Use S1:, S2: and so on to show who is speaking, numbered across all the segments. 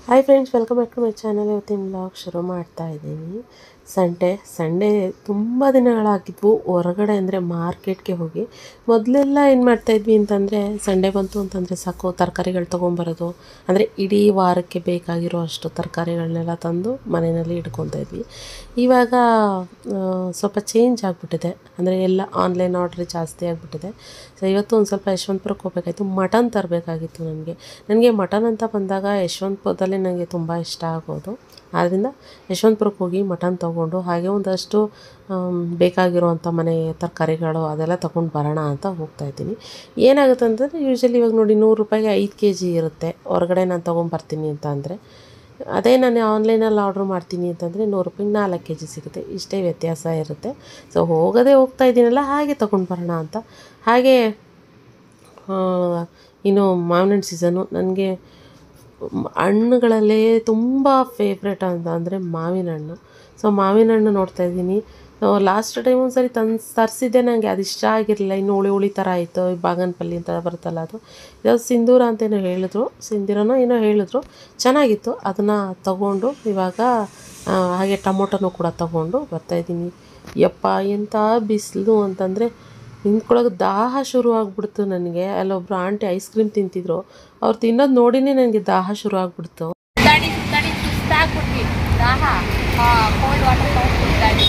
S1: hi friends welcome back to my channel ಇವತ್ತಿನ blog ಶುರು ಮಾಡ್ತಾ ಇದ್ದೀನಿ ಸಂಡೇ ಸಂಡೇ ತುಂಬ ದಿನಗಳಾಗಿದ್ವು ಹೊರಗಡೆ ಅಂದರೆ ಮಾರ್ಕೆಟ್ಗೆ ಹೋಗಿ ಮೊದಲೆಲ್ಲ ಏನು ಮಾಡ್ತಾಯಿದ್ವಿ ಅಂತಂದರೆ ಸಂಡೇ ಬಂತು ಅಂತಂದರೆ ಸಾಕು ತರಕಾರಿಗಳು ತೊಗೊಂಬರೋದು ಅಂದರೆ ಇಡೀ ವಾರಕ್ಕೆ ಬೇಕಾಗಿರೋ ಅಷ್ಟು ತರಕಾರಿಗಳನ್ನೆಲ್ಲ ತಂದು ಮನೆಯಲ್ಲಿ ಇಟ್ಕೊತಾ ಇದ್ವಿ ಇವಾಗ ಆ, ಸ್ವಲ್ಪ ಚೇಂಜ್ ಆಗಿಬಿಟ್ಟಿದೆ ಅಂದರೆ ಎಲ್ಲ ಆನ್ಲೈನ್ ಆರ್ಡ್ರ್ ಜಾಸ್ತಿ ಆಗಿಬಿಟ್ಟಿದೆ ಸೊ ಇವತ್ತು ಒಂದು ಸ್ವಲ್ಪ ಯಶವಂತಪುರಕ್ಕೆ ಹೋಗಬೇಕಾಯ್ತು ಮಟನ್ ತರಬೇಕಾಗಿತ್ತು ನನಗೆ ನನಗೆ ಮಟನ್ ಅಂತ ಬಂದಾಗ ಯಶವಂತಪುರದಲ್ಲೇ ನನಗೆ ತುಂಬ ಇಷ್ಟ ಆಗೋದು ಆದ್ದರಿಂದ ಯಶವಂತಪುರಕ್ಕೆ ಹೋಗಿ ಮಟನ್ ತೊಗೊಂಡು ಹಾಗೆ ಒಂದಷ್ಟು ಆಮ್, ಬೇಕಾಗಿರುವಂಥ ಮನೆ ತರಕಾರಿಗಳು ಅದೆಲ್ಲ ತೊಗೊಂಡು ಬರೋಣ ಅಂತ ಹೋಗ್ತಾ ಇದ್ದೀನಿ ಏನಾಗುತ್ತೆ ಅಂತಂದರೆ ಯೂಶ್ವಲಿ ಇವಾಗ ನೋಡಿ ನೂರು ರೂಪಾಯಿಗೆ ಐದು ಕೆ ಜಿ ಇರುತ್ತೆ ಹೊರಗಡೆ ನಾನು ತೊಗೊಂಬರ್ತೀನಿ ಅಂತ ಅಂದರೆ ಅದೇ ನಾನು ಆನ್ಲೈನಲ್ಲಿ ಆರ್ಡ್ರ್ ಮಾಡ್ತೀನಿ ಅಂತಂದರೆ ನೂರು ರೂಪಾಯಿಗೆ ನಾಲ್ಕು ಕೆ ಜಿ ಸಿಗುತ್ತೆ ಇಷ್ಟೇ ವ್ಯತ್ಯಾಸ ಇರುತ್ತೆ ಸೊ ಹೋಗೋದೇ ಹೋಗ್ತಾ ಇದ್ದೀನಲ್ಲ ಹಾಗೆ ತೊಗೊಂಡು ಬರೋಣ ಅಂತ ಹಾಗೆ ಆ, ಇನ್ನು ಮಾವಿನ ಹಣ್ಣು ಸೀಸನು ನನಗೆ ಹಣ್ಣುಗಳಲ್ಲೇ ತುಂಬ ಫೇವ್ರೆಟ್ ಅಂತ ಅಂದರೆ ಮಾವಿನ ಹಣ್ಣು ಸೊ ಮಾವಿನ ಹಣ್ಣು ನೋಡ್ತಾ ಇದ್ದೀನಿ ಲಾಸ್ಟ್ ಟೈಮ್ ಒಂದು ಸರಿ ತಂದು ತರಿಸಿದ್ದೆ ನನಗೆ ಅದು ಇಷ್ಟ ಆಗಿರಲಿಲ್ಲ ಇನ್ನು ಹುಳಿ ಹುಳಿ ಥರ ಆಯಿತು ಈ ಬಾಗನಪಲ್ಲಿ ಅಂತ ಬರುತ್ತಲ್ಲ ಅದು ಯಾವ್ದು ಸಿಂಧೂರ ಅಂತೇನೋ ಹೇಳಿದ್ರು ಸಿಂಧೂರನೋ ಏನೋ ಹೇಳಿದ್ರು ಚೆನ್ನಾಗಿತ್ತು ಅದನ್ನು ತಗೊಂಡು ಇವಾಗ ಆ, ಹಾಗೆ ಟೊಮೊಟೊನೂ ಕೂಡ ತಗೊಂಡು ಬರ್ತಾಯಿದ್ದೀನಿ ಯಪ್ಪ ಎಂಥ ಬಿಸಿಲು ಅಂತಂದರೆ ನಿಂತ್ಕೊಳ್ಳೋಕೆ ದಾಹ ಶುರು ಆಗ್ಬಿಡ್ತು ನನಗೆ ಅಲ್ಲೊಬ್ರು ಆಂಟಿ ಐಸ್ ಕ್ರೀಮ್ ತಿಂತಿದ್ರು ಅವ್ರು ತಿನ್ನೋದು ನೋಡಿನೇ ನನಗೆ ದಾಹ ಶುರು ಆಗ್ಬಿಡ್ತು
S2: ಸುತ್ತಾಡಿ ಸುತ್ತಾಡಿ ಸುಸ್ತಾಗ್ಬಿಟ್ವಿ ದಾಹ ಕೋಲ್ಡ್ ವಾಟರ್ ತಗೊಂಡು ಸುತ್ತಾಡಿ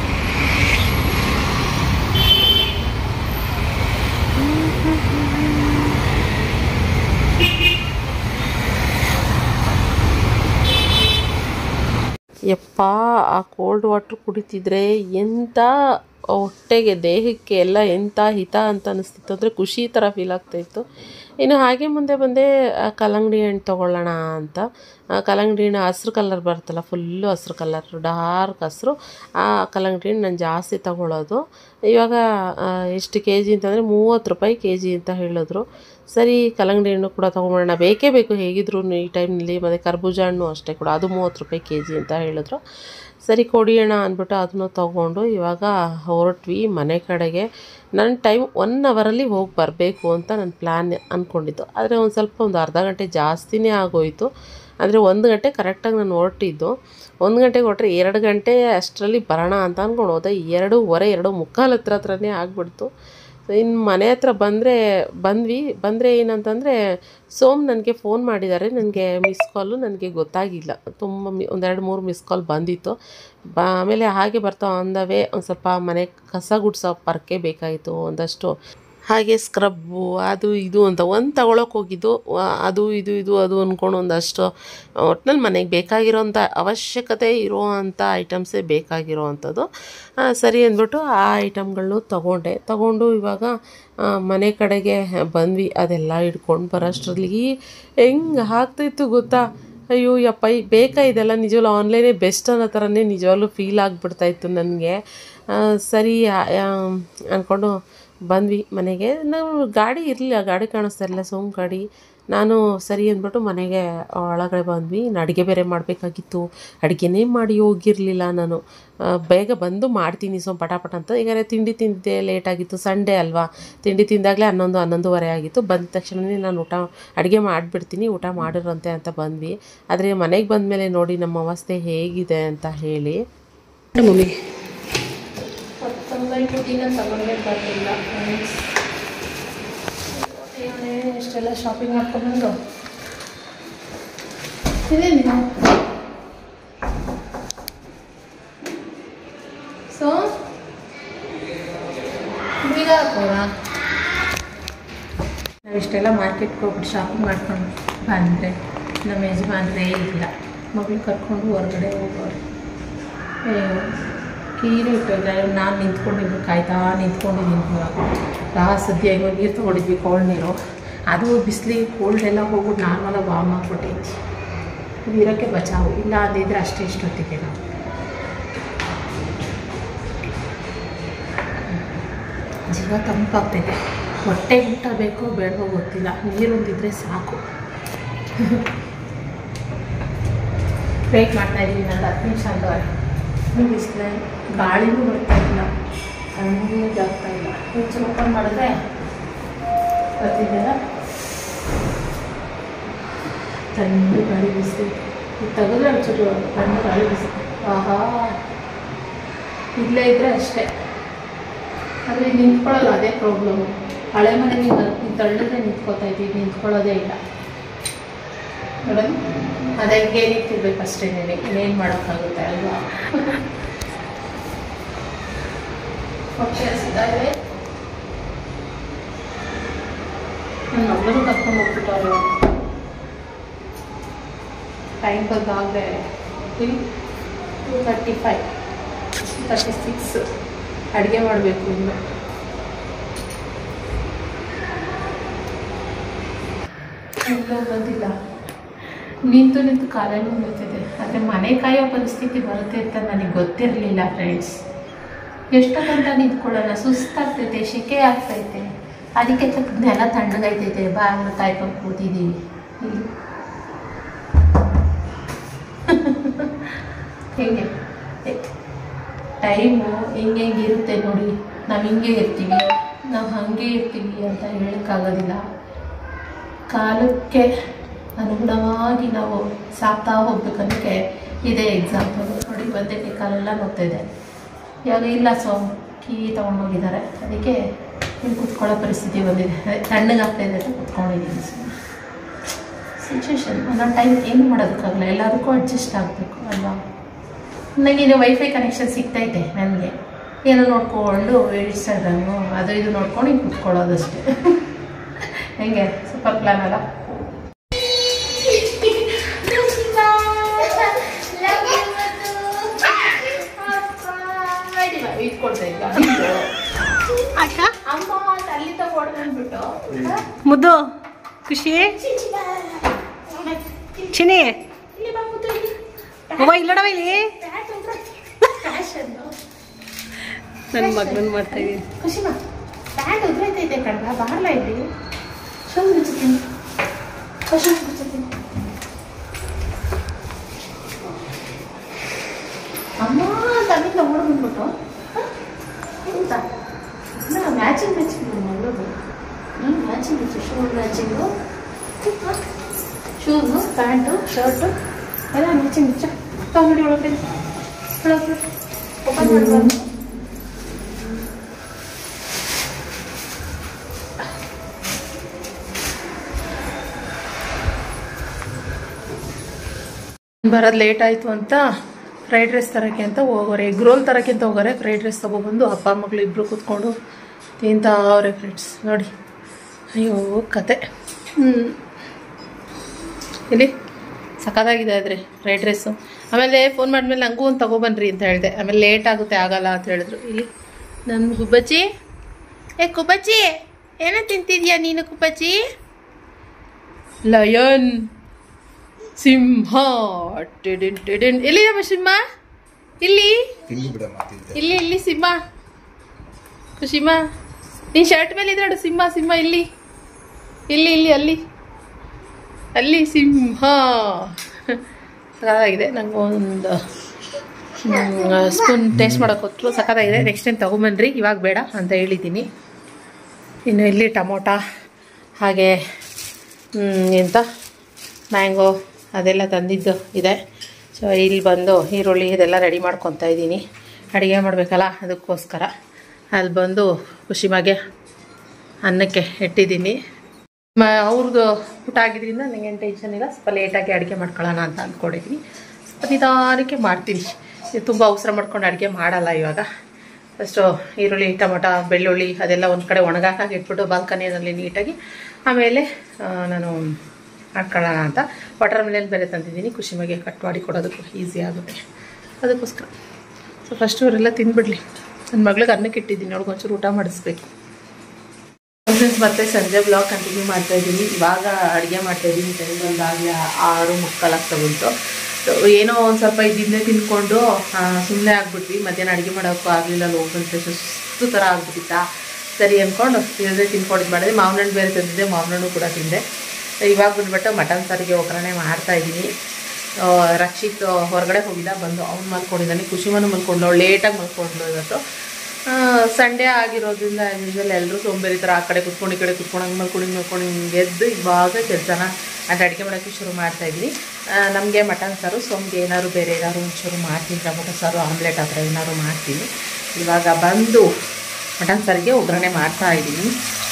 S1: ಯಪ್ಪ ಆ ಕೋಲ್ಡ್ ವಾಟ್ರ್ ಕುಡಿತಿದ್ರೆ ಎಂಥ ಹೊಟ್ಟೆಗೆ ದೇಹಕ್ಕೆ ಎಲ್ಲ ಎಂಥ ಹಿತ ಅಂತ ಅನಿಸ್ತಿತ್ತು ಅಂದರೆ ಖುಷಿ ಥರ ಫೀಲ್ ಆಗ್ತಾಯಿತ್ತು ಇನ್ನು ಹಾಗೆ ಮುಂದೆ ಬಂದೆ ಆ ಕಲ್ಲಂಗಡಿ ಹಣ್ಣು ತೊಗೊಳ್ಳೋಣ ಅಂತ ಆ ಕಲ್ಲಂಗಡಿ ಹಣ್ಣು ಹಸ್ರು ಕಲರ್ ಬರುತ್ತಲ್ಲ ಫುಲ್ಲು ಹಸ್ರು ಕಲರ್ ಡಾರ್ಕ್ ಹಸ್ರು ಆ ಕಲ್ಲಂಗಡಿ ಹಣ್ಣು ನಾನು ಜಾಸ್ತಿ ತಗೊಳ್ಳೋದು ಇವಾಗ ಆ, ಎಷ್ಟು ಕೆ ಜಿ ಅಂತಂದರೆ ಮೂವತ್ತು ರೂಪಾಯಿ ಕೆ ಜಿ ಅಂತ ಹೇಳಿದ್ರು ಸರಿ ಕಲ್ಲಂಗಡಿ ಹಣ್ಣು ಕೂಡ ತೊಗೊಂಬರೋಣ ಬೇಕೇ ಬೇಕು ಹೇಗಿದ್ರು ಈ ಟೈಮ್ನಲ್ಲಿ ಮತ್ತು ಕರ್ಬೂಜ ಹಣ್ಣು ಅಷ್ಟೇ ಕೂಡ ಅದು ಮೂವತ್ತು ರೂಪಾಯಿ ಕೆ ಜಿ ಅಂತ ಹೇಳಿದ್ರು ಸರಿ ಕೊಡಿಯೋಣ ಅಂದ್ಬಿಟ್ಟು ಅದನ್ನು ತೊಗೊಂಡು ಇವಾಗ ಹೊರಟ್ವಿ ಮನೆ ಕಡೆಗೆ ನನ್ನ ಟೈಮ್ ಒನ್ ಅವರಲ್ಲಿ ಹೋಗಿ ಬರಬೇಕು ಅಂತ ನನ್ನ ಪ್ಲ್ಯಾನ್ ಅಂದ್ಕೊಂಡಿದ್ದು ಆದರೆ ಒಂದು ಸ್ವಲ್ಪ ಒಂದು ಅರ್ಧ ಗಂಟೆ ಜಾಸ್ತಿನೇ ಆಗೋಯಿತು ಅಂದರೆ ಒಂದು ಗಂಟೆ ಕರೆಕ್ಟಾಗಿ ನಾನು ಹೊರಟಿದ್ದು ಒಂದು ಗಂಟೆಗೆ ಹೊರಟ್ರೆ ಎರಡು ಗಂಟೆ ಅಷ್ಟರಲ್ಲಿ ಬರೋಣ ಅಂತ ಅಂದ್ಕೊಂಡು ಹೋದೆ ಎರಡೂವರೆ ಎರಡು ಮುಕ್ಕಾಲು ಹತ್ರ ಹತ್ರನೇ ಆಗಿಬಿಡ್ತು ಇನ್ನು ಮನೆ ಹತ್ರ ಬಂದರೆ ಬಂದ್ವಿ ಬಂದರೆ ಏನಂತಂದರೆ ಸೋಮ್ ನನಗೆ ಫೋನ್ ಮಾಡಿದ್ದಾರೆ ನನಗೆ ಮಿಸ್ ಕಾಲು ನನಗೆ ಗೊತ್ತಾಗಿಲ್ಲ ತುಂಬ ಮಿ ಒಂದೆರಡು ಮೂರು ಮಿಸ್ ಕಾಲ್ ಬಂದಿತ್ತು ಬ ಆಮೇಲೆ ಹಾಗೆ ಬರ್ತಾ ಆನ್ ದ ವೇ ಒಂದು ಸ್ವಲ್ಪ ಮನೆ ಕಸ ಗುಡ್ಸೋ ಪರ್ಕೆ ಬೇಕಾಗಿತ್ತು ಒಂದಷ್ಟು ಹಾಗೆ ಸ್ಕ್ರಬ್ಬು ಅದು ಇದು ಅಂತ ಒಂದು ತಗೊಳಕ್ಕೆ ಹೋಗಿದ್ದು ವ- ಅದು ಇದು ಇದು ಅದು ಅಂದ್ಕೊಂಡು ಒಂದಷ್ಟು ಒಟ್ನಲ್ಲಿ ಮನೆಗೆ ಬೇಕಾಗಿರೋಂಥ ಅವಶ್ಯಕತೆ ಇರುವಂಥ ಐಟಮ್ಸೇ ಬೇಕಾಗಿರೋ ಅಂಥದ್ದು ಆ, ಸರಿ ಅಂದ್ಬಿಟ್ಟು ಆ ಐಟಮ್ಗಳನ್ನು ತಗೊಂಡೆ ತಗೊಂಡು ಇವಾಗ ಆ, ಮನೆ ಕಡೆಗೆ ಬಂದ್ವಿ ಅದೆಲ್ಲ ಹಿಡ್ಕೊಂಡು ಬರೋಷ್ಟರಲ್ಲಿ ಹೆಂಗೆ ಆಗ್ತಾಯಿತ್ತು ಗೊತ್ತಾ ಅಯ್ಯೋ ಯಪ್ಪ ಈ ಬೇಕಾ ಇದೆಲ್ಲ ನಿಜವಲ್ಲೂ ಆನ್ಲೈನೇ ಬೆಸ್ಟ್ ಅನ್ನೋ ಥರನೇ ನಿಜವಾಗ್ಲೂ ಫೀಲ್ ಆಗಿಬಿಡ್ತಾಯಿತ್ತು ನನಗೆ ಸರಿ ಆ- ಆ- ಅಂದ್ಕೊಂಡು ಬಂದ್ವಿ ಮನೆಗೆ ನಾವು ಗಾಡಿ ಇರಲಿಲ್ಲ ಗಾಡಿ ಕಾಣಿಸ್ತಾ ಇರಲಿಲ್ಲ ಸೋಮ್ ಗಾಡಿ ನಾನು ಸರಿ ಅಂದ್ಬಿಟ್ಟು ಮನೆಗೆ ಒಳಗಡೆ ಬಂದ್ವಿ ಇನ್ನು ಅಡುಗೆ ಬೇರೆ ಮಾಡಬೇಕಾಗಿತ್ತು ಅಡುಗೆನೇ ಮಾಡಿ ಹೋಗಿರಲಿಲ್ಲ ನಾನು ಆ, ಬೇಗ ಬಂದು ಮಾಡ್ತೀನಿ ಸೊ ಪಟಾಪಟ ಅಂತ ಈಗ ತಿಂಡಿ ತಿಂದಿದ್ದೆ ಲೇಟಾಗಿತ್ತು ಸಂಡೇ ಅಲ್ವಾ ತಿಂಡಿ ತಿಂದಾಗಲೇ ಹನ್ನೊಂದು ಹನ್ನೊಂದುವರೆ ಆಗಿತ್ತು ಬಂದ ತಕ್ಷಣವೇ ನಾನು ಊಟ ಅಡುಗೆ ಮಾಡಿಬಿಡ್ತೀನಿ ಊಟ ಮಾಡಿರಂತೆ ಅಂತ ಬಂದ್ವಿ ಆದರೆ ಮನೆಗೆ ಬಂದಮೇಲೆ ನೋಡಿ ನಮ್ಮ ಅವಸ್ಥೆ ಹೇಗಿದೆ ಅಂತ ಹೇಳಿ
S2: ಮಮ್ಮಿ ಕೊತ್ತಂಬರಿ ಪುಡಿನ ತಗೊಂಡೇ ಬರಲಿಲ್ಲ ಎಷ್ಟೆಲ್ಲ ಶಾಪಿಂಗ್ ಮಾಡ್ಕೊಂಡ್ಬಂದು ಇದೆ ನೀವು ಸೊ ಬೀಗ ಹಾಕೋರಾ ನಾವಿಷ್ಟೆಲ್ಲ ಮಾರ್ಕೆಟ್ಗೆ ಹೋಗ್ಬಿಟ್ಟು ಶಾಪಿಂಗ್ ಮಾಡ್ಕೊಂಡು ಬಂದರೆ ನಮ್ಮ ಯಜಮಾನ್ರೇ ಇಲ್ಲ ಮಗಳು ಕರ್ಕೊಂಡು ಹೊರಗಡೆ ಹೋಗೋರು ಅಯ್ಯೋ ಕೀರು ಇಟ್ಟಿಲ್ಲ ನಾನು ನಿಂತ್ಕೊಂಡಿದ್ದು ಕಾಯ್ತಾ ನಿಂತ್ಕೊಂಡಿದ್ದೀನಿ ಇವಾಗ ಆ ಸದ್ಯ ಇವಾಗ ನೀರು ತೊಗೊಂಡಿದ್ವಿ ಕೋಲ್ಡ್ ನೀರು ಅದು ಬಿಸಿಲಿಗೆ ಕೋಲ್ಡ್ ಎಲ್ಲ ಹೋಗ್ಬಿಟ್ಟು ನಾರ್ಮಲಾಗಿ ವಾಮ್ ಹಾಕ್ಬಿಟ್ಟೈತಿ ಇದು ಇರೋಕ್ಕೆ ಬಚಾವು ಇಲ್ಲ ಅಂದಿದ್ರೆ ಅಷ್ಟೇ ಇಷ್ಟೊತ್ತಿಗೆ ನಾವು ಜೀವ ತಂಪಾಗ್ತೈತೆ ಹೊಟ್ಟೆ ಊಟ ಬೇಕೋ ಬೇಡವೋ ಗೊತ್ತಿಲ್ಲ ನೀರೊಂದಿದ್ರೆ ಸಾಕು ವೇಟ್ ಮಾಡ್ತಾ ಇದ್ದೀನಿ ನಾನು ಹತ್ತು ನಿಮಿಷ ಅಂದ್ರೆ ಬಿಸಿಲೆ ಗಾಳಿನೂ ಬರ್ತಾ ಇಲ್ಲ ತಣ್ಣಗೆ ಆಗ್ತಾ ಇಲ್ಲ ಒಂಚೂರು ಓಪನ್ ಮಾಡಿದ್ರೆ ಬರ್ತಿದ್ದೀರಾ ತಣ್ಣಗೆ ಗಾಳಿ ಬೀಸ್ತೈತೆ ಇದು ತೆಗೆದ್ರೆ ಒಂಚೂರು ತಣ್ಣಗೆ ಗಾಳಿ ಬೀಸ್ತೈತೆ ಆಹಾ ಇಲ್ಲೇ ಇದ್ರೆ ಅಷ್ಟೇ ಆದರೆ ನಿಂತ್ಕೊಳ್ಳಲ್ಲ ಅದೇ ಪ್ರಾಬ್ಲಮ್ಮು ಹಳೆ ಮನೆಗೆ ನೀವು ತಳ್ಳಿದ್ರೆ ನಿಂತ್ಕೋತಾ ಇದ್ದೀವಿ ನಿಂತ್ಕೊಳ್ಳೋದೇ ಇಲ್ಲ ನೋಡೋದು ಅದೇ ಹಂಗೆ ನಿಂತಿರ್ಬೇಕು ಅಷ್ಟೇ ನೀನು ಇನ್ನೇನು ಮಾಡೋಕ್ಕಾಗುತ್ತೆ ಅಲ್ವಾ ಹೊಟ್ಟೆ ಹಸಿತಾ ಇದೆ ನನ್ನ ಮಗಳು ಕರ್ಕೊಂಡು ಹೋಗ್ಬಿಟ್ಟವ್ರು ಟೈಮ್ ಬಂದಾಗಲೇ two thirty five thirty six ಅಡುಗೆ ಮಾಡಬೇಕು ಇನ್ನು ಎಲ್ಲೂ ಬಂದಿಲ್ಲ ನಿಂತು ನಿಂತು ಕಾಲೆಲ್ಲ ಬರ್ತಿದೆ ಆದರೆ ಮನೆ ಕಾಯೋ ಪರಿಸ್ಥಿತಿ ಬರುತ್ತೆ ಅಂತ ನನಗೆ ಗೊತ್ತಿರಲಿಲ್ಲ ಫ್ರೆಂಡ್ಸ್ ಎಷ್ಟೊತ್ತಂತ ನಿಂತ್ಕೊಳ್ಳೋಣ ಸುಸ್ತಾಗ್ತೈತೆ ಶೆಕೆ ಆಗ್ತೈತೆ ಅದಕ್ಕೆ ಸ್ವಲ್ಪ ನೆಲ ತಣ್ಣಗೈತೈತೆ ಬಾಗಿಲು ಕಾಯ್ಕೊಂಡು ಕೂತಿದ್ದೀವಿ ಇಲ್ಲಿ ಹೇಗೆ ಟೈಮು ಹಿಂಗೆ ಹಿಂಗೆ ಇರುತ್ತೆ ನೋಡಿ ನಾವು ಹಿಂಗೆ ಇರ್ತೀವಿ ನಾವು ಹಾಗೆ ಇರ್ತೀವಿ ಅಂತ ಹೇಳೋಕ್ಕಾಗೋದಿಲ್ಲ ಕಾಲಕ್ಕೆ ಅನುಗುಣವಾಗಿ ನಾವು ಸಾಕ್ತಾ ಹೋಗ್ಬೇಕನ್ನೋಕ್ಕೆ ಇದೇ ಎಕ್ಸಾಂಪಲ್ ನೋಡಿ ಬಂದಕ್ಕೆ ಕಾಲೆಲ್ಲ ನೋಗ್ತಾಯಿದೆ ಇವಾಗ ಇಲ್ಲ ಸೊ ಕೀ ತೊಗೊಂಡೋಗಿದ್ದಾರೆ ಅದಕ್ಕೆ ಇಲ್ಲಿ ಕುತ್ಕೊಳ್ಳೋ ಪರಿಸ್ಥಿತಿ ಬಂದಿದೆ ಅದೇ ತಣ್ಣಗಾಗ್ತಾಯಿದೆ ಅಂತ ಕುತ್ಕೊಂಡಿದ್ದೀನಿ ಸುಮ್ಮನೆ ಸಿಚುವೇಶನ್ ಒಂದೊಂದು ಟೈಮ್ ಏನು ಮಾಡೋದಕ್ಕಾಗಲ್ಲ ಎಲ್ಲದಕ್ಕೂ ಅಡ್ಜಸ್ಟ್ ಆಗಬೇಕು ಅಲ್ವಾ ನನಗೇನು ವೈಫೈ ಕನೆಕ್ಷನ್ ಸಿಗ್ತೈತೆ ನನಗೆ ಏನೋ ನೋಡಿಕೊಂಡು ಇನ್ಸ್ಟಾಗ್ರಾಮು ಅದು ಇದು ನೋಡ್ಕೊಂಡು ಹಿಂಗೆ ಕುತ್ಕೊಳ್ಳೋದಷ್ಟೇ ಹೆಂಗೆ ಸೂಪರ್ ಪ್ಲ್ಯಾನ್ ಅಲ್ಲ ಇಟ್ಕೊಳ್ತಾ ಈಗ ಅಮ್ಮ ಅಲ್ಲಿ ತಗೊಂಡ್ಬಿಟ್ಟು
S3: ಮುದ್ದು ಖುಷಿ ಚಿನಿ
S2: ಇಲ್ಲಿ ಬಂದ್ಬಿಟ್ಟು ಇಲ್ಲಿ
S3: ಅವ್ವ ಇಲ್ಲಡವ ಇಲ್ಲಿ
S2: ಫ್ಯಾಷನ್
S3: ನನ್ನ ಮಗನ ಮಾಡ್ತಾ ಇದೀನಿ
S2: ಖುಷಿಮಾ ಪ್ಯಾಂಟ್ ಉದ್ರೈತೈತೆ ಕಣ್ಣ ಬಾರ್ಲ ಇಲ್ಲಿ ಶೋ ಮುಚ್ಚುತ್ತೀನಿ ಖುಷಿ ಮುಚ್ಚುತ್ತೀನಿ ಅಮ್ಮ ತನ್ನಿಂದ ಓಡ್ ಬಂದ್ಬಿಟ್ಟು ಎಂತ ಮ್ಯಾಚಿಂಗ್ ಮ್ಯಾಚಿಂಗ್ ಮಗಳದು ಹ್ಞೂ ಮ್ಯಾಚಿಂಗ್ ಶೂ ಮ್ಯಾಚಿಂಗು ಶೂನು ಪ್ಯಾಂಟು ಶರ್ಟು ಎಲ್ಲ ಮ್ಯಾಚಿಂಗ್ ಮುಚ್ಚ ತಗೊಂಡಿ ಒಳಗಡೆ ಒಳಗೆ ಓಪನ್ ಮಾಡಬಾರ್ದು ಬರೋದು ಲೇಟ್ ಆಯಿತು ಅಂತ ಫ್ರೈಡ್ ರೈಸ್ ತರೋಕ್ಕೆ ಅಂತ ಹೋಗೋರೆ ಎಗ್ ರೋಲ್ ತರೋಕ್ಕೆ ಅಂತ ಹೋಗೋರೆ ಫ್ರೈಡ್ ರೈಸ್ ತೊಗೊಬಂದು ಅಪ್ಪ ಮಗಳು ಇಬ್ಬರು ಕೂತ್ಕೊಂಡು ತಿಂತಾ ಅವರೇ ಫ್ರೆಂಡ್ಸ್ ನೋಡಿ ಅಯ್ಯೋ ಕತೆ ಹ್ಞೂ ಇಲ್ಲಿ ಸಖತ್ತಾಗಿದೆ ಆದರೆ ಫ್ರೈಡ್ ರೈಸು ಆಮೇಲೆ ಫೋನ್ ಮಾಡಿದ್ಮೇಲೆ ನನಗೂ ಒಂದು ತಗೊಬನ್ರಿ ಅಂತ ಹೇಳಿದೆ ಆಮೇಲೆ ಲೇಟ್ ಆಗುತ್ತೆ ಆಗಲ್ಲ ಅಂತ ಹೇಳಿದ್ರು ಇಲ್ಲಿ ನನ್ನ ಗುಬ್ಬಚ್ಚಿ ಏ ಕುಬ್ಬಚ್ಚಿ ಏನೋ ತಿಂತಿದ್ಯಾ ನೀನು ಕುಬ್ಬಚ್ಚಿ ಲಯನ್ ಸಿಂಹ ಟಿಡಿನ್ ಟಿಡಿನ್ ಎಲ್ಲಿದಮ್ಮ ಸಿಂಹ ಇಲ್ಲಿ
S4: ತಿಂದು ಬಿಡಮ್ಮ ತಿಂತೆ
S2: ಇಲ್ಲಿ ಇಲ್ಲಿ ಸಿಂಹ ಸಿಂಹ ನೀನ್ ಶರ್ಟ್ ಮೇಲೆ ಇದೆ ನೋಡು ಸಿಂಹ ಸಿಂಹ ಇಲ್ಲಿ ಇಲ್ಲಿ ಇಲ್ಲಿ ಅಲ್ಲಿ ಅಲ್ಲಿ ಸಿಂಹ ಸಖತ್ತಾಗಿದೆ ನಂಗೆ ಒಂದು ಸ್ಪೂನ್ ಟೇಸ್ಟ್ ಮಾಡೋಕೆ ಕೊಟ್ಟರು ಸಖತ್ತಾಗಿದೆ ನೆಕ್ಸ್ಟ್ ಟೈಮ್ ತೊಗೊಂಬನ್ರಿ ಇವಾಗ ಬೇಡ ಅಂತ ಹೇಳಿದ್ದೀನಿ ಇನ್ನು ಇಲ್ಲಿ ಟೊಮೊಟ ಹಾಗೆ ಹ್ಮ್, ಎಂತ ಮ್ಯಾಂಗೋ ಅದೆಲ್ಲ ತಂದಿದ್ದು ಇದೆ ಸೊ ಇಲ್ಲಿ ಬಂದು ಈರುಳ್ಳಿ ಇದೆಲ್ಲ ರೆಡಿ ಮಾಡ್ಕೊತಾ ಇದ್ದೀನಿ ಅಡುಗೆ ಮಾಡಬೇಕಲ್ಲ ಅದಕ್ಕೋಸ್ಕರ ಅಲ್ಲಿ ಬಂದು ಖುಷಿಮಾಗೆ ಅನ್ನಕ್ಕೆ ಇಟ್ಟಿದ್ದೀನಿ ಮ ಅವ್ರದ್ದು ಊಟ ಆಗಿದ್ರಿಂದ ನನಗೇನು ಟೆನ್ಷನ್ ಇಲ್ಲ ಸ್ವಲ್ಪ ಲೇಟಾಗಿ ಅಡುಗೆ ಮಾಡ್ಕೊಳ್ಳೋಣ ಅಂತ ಅಂದ್ಕೊಂಡಿದ್ದೀನಿ ಸ್ವಲ್ಪ ನಿಧಾನಕ್ಕೆ ಮಾಡ್ತೀನಿ ತುಂಬ ಅವಸರ ಮಾಡ್ಕೊಂಡು ಅಡುಗೆ ಮಾಡಲ್ಲ ಇವಾಗ ಫಸ್ಟು ಈರುಳ್ಳಿ ಟೊಮೊಟ ಬೆಳ್ಳುಳ್ಳಿ ಅದೆಲ್ಲ ಒಂದು ಕಡೆ ಒಣಗಾಕಾಗಿ ಇಟ್ಬಿಟ್ಟು ಬಾಲ್ಕನಿಯಲ್ಲಿ ನೀಟಾಗಿ ಆಮೇಲೆ ಆ, ನಾನು ಮಾಡ್ಕೊಳ್ಳೋಣ ಅಂತ ವಾಟರ್ ಮೆಲನ್ ಬೇರೆ ತಂದಿದ್ದೀನಿ ಖುಷಿಮಾಗೆ ಕಟ್ ಮಾಡಿ ಕೊಡೋದಕ್ಕೂ ಈಸಿ ಆಗುತ್ತೆ ಅದಕ್ಕೋಸ್ಕರ ಸೊ ಫಸ್ಟ್ ಅವರೆಲ್ಲ ತಿಂದ್ಬಿಡ್ಲಿ ನನ್ನ ಮಗಳಿಗೆ ಅನ್ನಕ್ಕೆ ಇಟ್ಟಿದ್ದೀನಿ ಅವ್ಳಿಗೆ ಒಂಚೂರು ಊಟ ಮಾಡಿಸ್ಬೇಕು ಫ್ರೆಂಡ್ಸ್ ಮತ್ತೆ ಸಂಜೆ ಬ್ಲಾಗ್ ಕಂಟಿನ್ಯೂ ಮಾಡ್ತಾ ಇದ್ದೀನಿ ಇವಾಗ ಅಡುಗೆ ಮಾಡ್ತಾ ಇದ್ದೀನಿ ಟೈಮ್ ಬಂದಾಗಲೇ ಆರು ಮುಕ್ಕಾಲಾಗ್ತಾ ಬಂತು So, ಏನೋ ಒಂದು ಸ್ವಲ್ಪ ಇದ್ದಿಂದೇ ತಿನ್ಕೊಂಡು ಸುಮ್ಮನೆ ಆಗ್ಬಿಟ್ವಿ ಮಧ್ಯಾಹ್ನ ಅಡುಗೆ ಮಾಡೋಕ್ಕೂ ಆಗಲಿಲ್ಲ ಹೋಗಂತೆ ಸುಸ್ತು ಥರ ಆಗ್ಬಿಟ್ಟಿತ್ತಾ ಸರಿ ಅಂದ್ಕೊಂಡು ಇಲ್ಲದೆ ತಿನ್ಕೊಂಡಿದ್ದು ಮಾಡಿದೆ ಮಾವಿನ ಹಣ್ಣು ಬೇರೆ ತಂದಿದ್ದೆ ಮಾವಿನ ಹಣ್ಣು ಕೂಡ ತಿಂದೆ ಇವಾಗ ಬಂದ್ಬಿಟ್ಟು ಮಟನ್ ಸಾರಿಗೆ ಒಗ್ಗರಣೆ ಮಾಡ್ತಾ ಇದ್ದೀನಿ ಆ, ರಕ್ಷಿತ್ ಹೊರಗಡೆ ಹೋಗಿದ್ದ ಬಂದು ಅವ್ನು ಮಲ್ಕೊಂಡಿದ್ದಾನೆ ಖುಷಿಮನು ಮಲ್ಕೊಂಡು ಲೇಟಾಗಿ ಮಲ್ಕೊಂಡ್ಲು ಇವತ್ತು
S1: ಸಂಡೇ ಆಗಿರೋದ್ರಿಂದ ಯೂಶಲ್ ಎಲ್ಲರೂ ಸೋಂಬೇರಿ ಥರ ಆ ಕಡೆ ಕುತ್ಕೊಂಡು ಈ ಕಡೆ ಕುತ್ಕೊಂಡು ಹಂಗೆ ಮಾಡ್ಕೊಂಡು ಹಿಂಗೆ ಮಾಡ್ಕೊಂಡು ಹಿಂಗೆ ಎದ್ದು ಇವಾಗ ಕೆಲಸನ ಅದು ಅಡುಗೆ ಮಾಡೋಕ್ಕೆ ಶುರು ಮಾಡ್ತಾ ಇದ್ವಿ ನಮಗೆ ಮಟನ್ ಸಾರು ಸೋಮ್ಗೆ ಏನಾದ್ರು ಬೇರೆ ಏನಾದ್ರು ಒಂಚೂರು ಮಾಡ್ತೀನಿ ಟೊಮೊಟೊ ಸಾರು ಆಮ್ಲೆಟ್ ಆ ಥರ ಏನಾದ್ರು ಮಾಡ್ತೀನಿ ಇವಾಗ ಬಂದು ಮಟನ್ ಸಾರಿಗೆ ಒಗ್ಗರಣೆ ಮಾಡ್ತಾ ಇದ್ದೀನಿ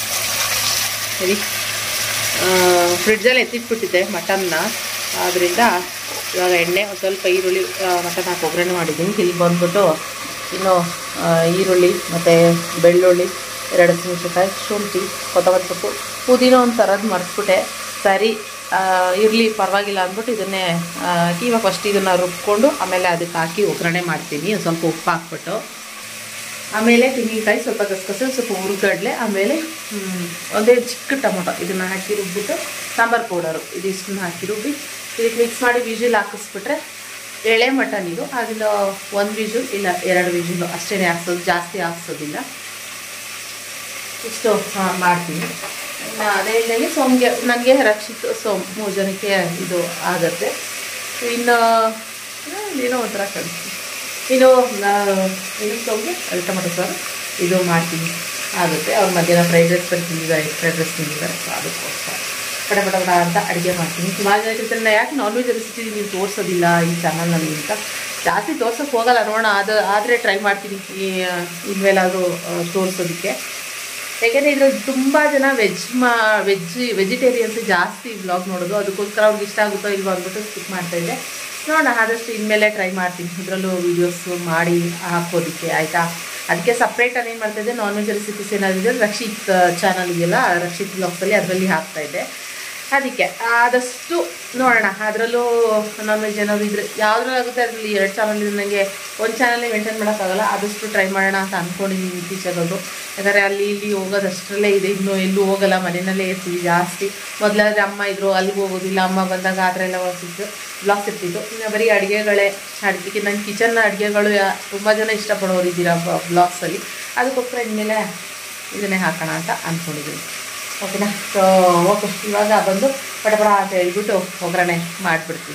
S1: ಸರಿ ಫ್ರಿಡ್ಜಲ್ಲಿ ಎತ್ತಿಟ್ಬಿಟ್ಟಿದ್ದೆ ಮಟನ್ನ ಆದ್ದರಿಂದ ಇವಾಗ ಎಣ್ಣೆ ಒಂದು ಸ್ವಲ್ಪ ಈರುಳ್ಳಿ ಮಟನ್ ಹಾಕಿ ಒಗ್ಗರಣೆ ಮಾಡಿದ್ದೀನಿ ಇಲ್ಲಿ ಬಂದ್ಬಿಟ್ಟು ಇನ್ನು ಆ, ಈರುಳ್ಳಿ ಮತ್ತು ಬೆಳ್ಳುಳ್ಳಿ ಎರಡು ಹಸಿಮೆಣಸಿನ್ಕಾಯಿ ಶುಂಠಿ ಕೊತ್ತಂಬರಿ ಸೊಪ್ಪು ಪುದೀನ ಒಂದು ಥರದ್ದು ಮರೆಸ್ಬಿಟ್ಟೆ ಸರಿ ಇರಲಿ ಪರವಾಗಿಲ್ಲ ಅಂದ್ಬಿಟ್ಟು ಇದನ್ನೇ ಆ, ಹಾಕಿ ಇವಾಗ ಫಸ್ಟ್ ಇದನ್ನು ರುಬ್ಕೊಂಡು ಆಮೇಲೆ ಅದಕ್ಕೆ ಹಾಕಿ ಒಗ್ಗರಣೆ ಮಾಡ್ತೀನಿ ಒಂದು ಸ್ವಲ್ಪ ಉಪ್ಪು ಹಾಕ್ಬಿಟ್ಟು ಆಮೇಲೆ ತೆಂಗಿನಕಾಯಿ ಸ್ವಲ್ಪ ಗಸಗಸೆ ಸ್ವಲ್ಪ ಹುರುಗಡ್ಲೆ ಆಮೇಲೆ ಹ್ಮ್, ಒಂದೇ ಚಿಕ್ಕ ಟೊಮೊಟೊ ಇದನ್ನು ಹಾಕಿ ರುಬ್ಬಿಟ್ಟು ಸಾಂಬಾರು ಪೌಡರು ಇದಿಷ್ಟನ್ನ ಹಾಕಿ ರುಬ್ಬಿ ಇದಕ್ಕೆ ಮಿಕ್ಸ್ ಮಾಡಿ ವಿಜಿಲ್ ಹಾಕಿಸ್ಬಿಟ್ರೆ ಎಳೆ ಮಟನ್ ಇದು ಅದರಿಂದ ಒಂದು ವಿಜುಲ್ ಇಲ್ಲ ಎರಡು ವಿಜುಲು ಅಷ್ಟೇ ಹಾಕ್ಸೋದು ಜಾಸ್ತಿ ಹಾಕ್ಸೋದಿಲ್ಲ ಇಷ್ಟು ಆ, ಮಾಡ್ತೀನಿ ಇನ್ನು ಅದೇ ಇಲ್ಲದೆ ಸೋಮ್ಗೆ ನನಗೆ ರಕ್ಷಿತ್ ಸೋಮ್ ಮೂರು ಜನಕ್ಕೆ ಇದು ಆಗುತ್ತೆ ಇನ್ನು ಆ, ಏನೋ ಒಂಥರ ಕಳಿಸ್ತೀನಿ ಇನ್ನು ನಾ- ಇನ್ನು ಸೋಮ್ಗೆ ಅಲ್ಲಿ ಟೊಮೊಟೊ ಸಾರು ಇದು ಮಾಡ್ತೀನಿ ಆಗುತ್ತೆ ಅವ್ರು ಮಧ್ಯಾಹ್ನ ಫ್ರೈಡ್ ರೈಸ್ ಬರೀ ತಿಂದಿದ್ದಾರೆ ಫ್ರೈಡ್ ರೈಸ್ ತಿಂದಿದ್ದಾರೆ ಸೊ ಅದಕ್ಕೋಸ್ಕರ ಪಟ ಪಟ ಪಟ ಅಂತ ಅಡುಗೆ ಮಾಡ್ತೀನಿ ಸುಮಾರು ಜನ ಕೇಳ್ತಾರೆ "ನಾ ಯಾಕೆ ನಾನ್ ವೆಜ್ ರೆಸಿಪಿ ನೀವು ತೋರಿಸೋದಿಲ್ಲ ಈ ಚಾನಲ್ನಲ್ಲಿ ಅಂತ ಜಾಸ್ತಿ ತೋರ್ಸೋಕ್ಕೆ ಹೋಗಲ್ಲ ನೋಡೋಣ ಅದು ಆದರೆ ಟ್ರೈ ಮಾಡ್ತೀನಿ ಈ ಇನ್ಮೇಲಾದರೂ ತೋರಿಸೋದಕ್ಕೆ ಯಾಕೆಂದರೆ ಇದ್ರಲ್ಲಿ ತುಂಬ ಜನ ವೆಜ್ ಮಾ ವೆಜ್ ವೆಜಿಟೇರಿಯನ್ಸ್ ಜಾಸ್ತಿ ವ್ಲಾಗ್ ನೋಡೋದು ಅದಕ್ಕೋಸ್ಕರ ಅವ್ರಿಗೆ ಇಷ್ಟ ಆಗುತ್ತೋ ಇಲ್ವೋ ಅಂದ್ಬಿಟ್ಟು ಸ್ಕಿಪ್ ಮಾಡ್ತಾಯಿದ್ದೆ ನೋಡೋಣ ಆದಷ್ಟು ಇನ್ಮೇಲೆ ಟ್ರೈ ಮಾಡ್ತೀನಿ ಇದರಲ್ಲೂ ವೀಡಿಯೋಸ್ ಮಾಡಿ ಹಾಕೋದಕ್ಕೆ ಆಯಿತಾ ಅದಕ್ಕೆ ಸಪ್ರೇಟ್ ಏನು ಮಾಡ್ತಾಯಿದ್ದೆ ನಾನ್ ವೆಜ್ ರೆಸಿಪೀಸ್ ಏನಾದ್ರು ಇದೆ ರಕ್ಷಿತ್ ಚಾನಲ್ ಇದೆಯಲ್ಲ ರಕ್ಷಿತ್ ಬ್ಲಾಗ್ಸಲ್ಲಿ ಅದರಲ್ಲಿ ಹಾಕ್ತಾಯಿದ್ದೆ ಅದಕ್ಕೆ ಆದಷ್ಟು ನೋಡೋಣ ಅದರಲ್ಲೂ ನಾನ್ ವೆಜ್ ಏನಾದ್ರು ಇದ್ರೆ ಯಾವುದ್ರಲ್ಲಾಗುತ್ತೆ ಅದರಲ್ಲಿ ಎರಡು ಚಾನಲ್ ಇದೆ ನನಗೆ ಒಂದು ಚಾನಲ್ನೇ ಮೇಂಟೈನ್ ಮಾಡೋಕ್ಕಾಗಲ್ಲ ಆದಷ್ಟು ಟ್ರೈ ಮಾಡೋಣ ಅಂತ ಅಂದ್ಕೊಂಡಿದ್ದೀನಿ ಇತ್ತೀಚೆಗದು ಯಾಕಂದರೆ ಅಲ್ಲಿ ಇಲ್ಲಿ ಹೋಗೋದಷ್ಟರಲ್ಲೇ ಇದೆ ಇನ್ನೂ ಎಲ್ಲೂ ಹೋಗಲ್ಲ ಮನೆಯಲ್ಲೇ ಇರ್ತೀವಿ ಜಾಸ್ತಿ ಮೊದಲಾದ್ರೆ ಅಮ್ಮ ಇದ್ರು ಅಲ್ಲಿಗೆ ಹೋಗೋದಿಲ್ಲ ಅಮ್ಮ ಬಂದಾಗ ಆ ಥರ ಎಲ್ಲ ಹೋಗ್ತಿತ್ತು ಬ್ಲಾಗ್ಸ್ ಇರ್ತಿತ್ತು ಇನ್ನು ಬರೀ ಅಡುಗೆಗಳೇ ಅಡುಗೆ ನನ್ನ ಕಿಚನ್ನ ಅಡುಗೆಗಳು ಯಾ ತುಂಬ ಜನ ಇಷ್ಟಪಡೋರು ಇದ್ದೀರಾ ಬ್ಲಾಗ್ಸಲ್ಲಿ ಅದಕ್ಕೋಸ್ಕರ ಇನ್ಮೇಲೆ ಇದನ್ನೇ ಹಾಕೋಣ ಅಂತ ಅಂದ್ಕೊಂಡಿದ್ದೀನಿ ಓಕೆನಾ ಸೊ ಓಕೆ ಇವಾಗ ಬಂದು ಪಟಪಟ ಅಂತ ಹೇಳ್ಬಿಟ್ಟು ಒಗ್ಗರಣೆ ಮಾಡಿಬಿಡ್ತೀನಿ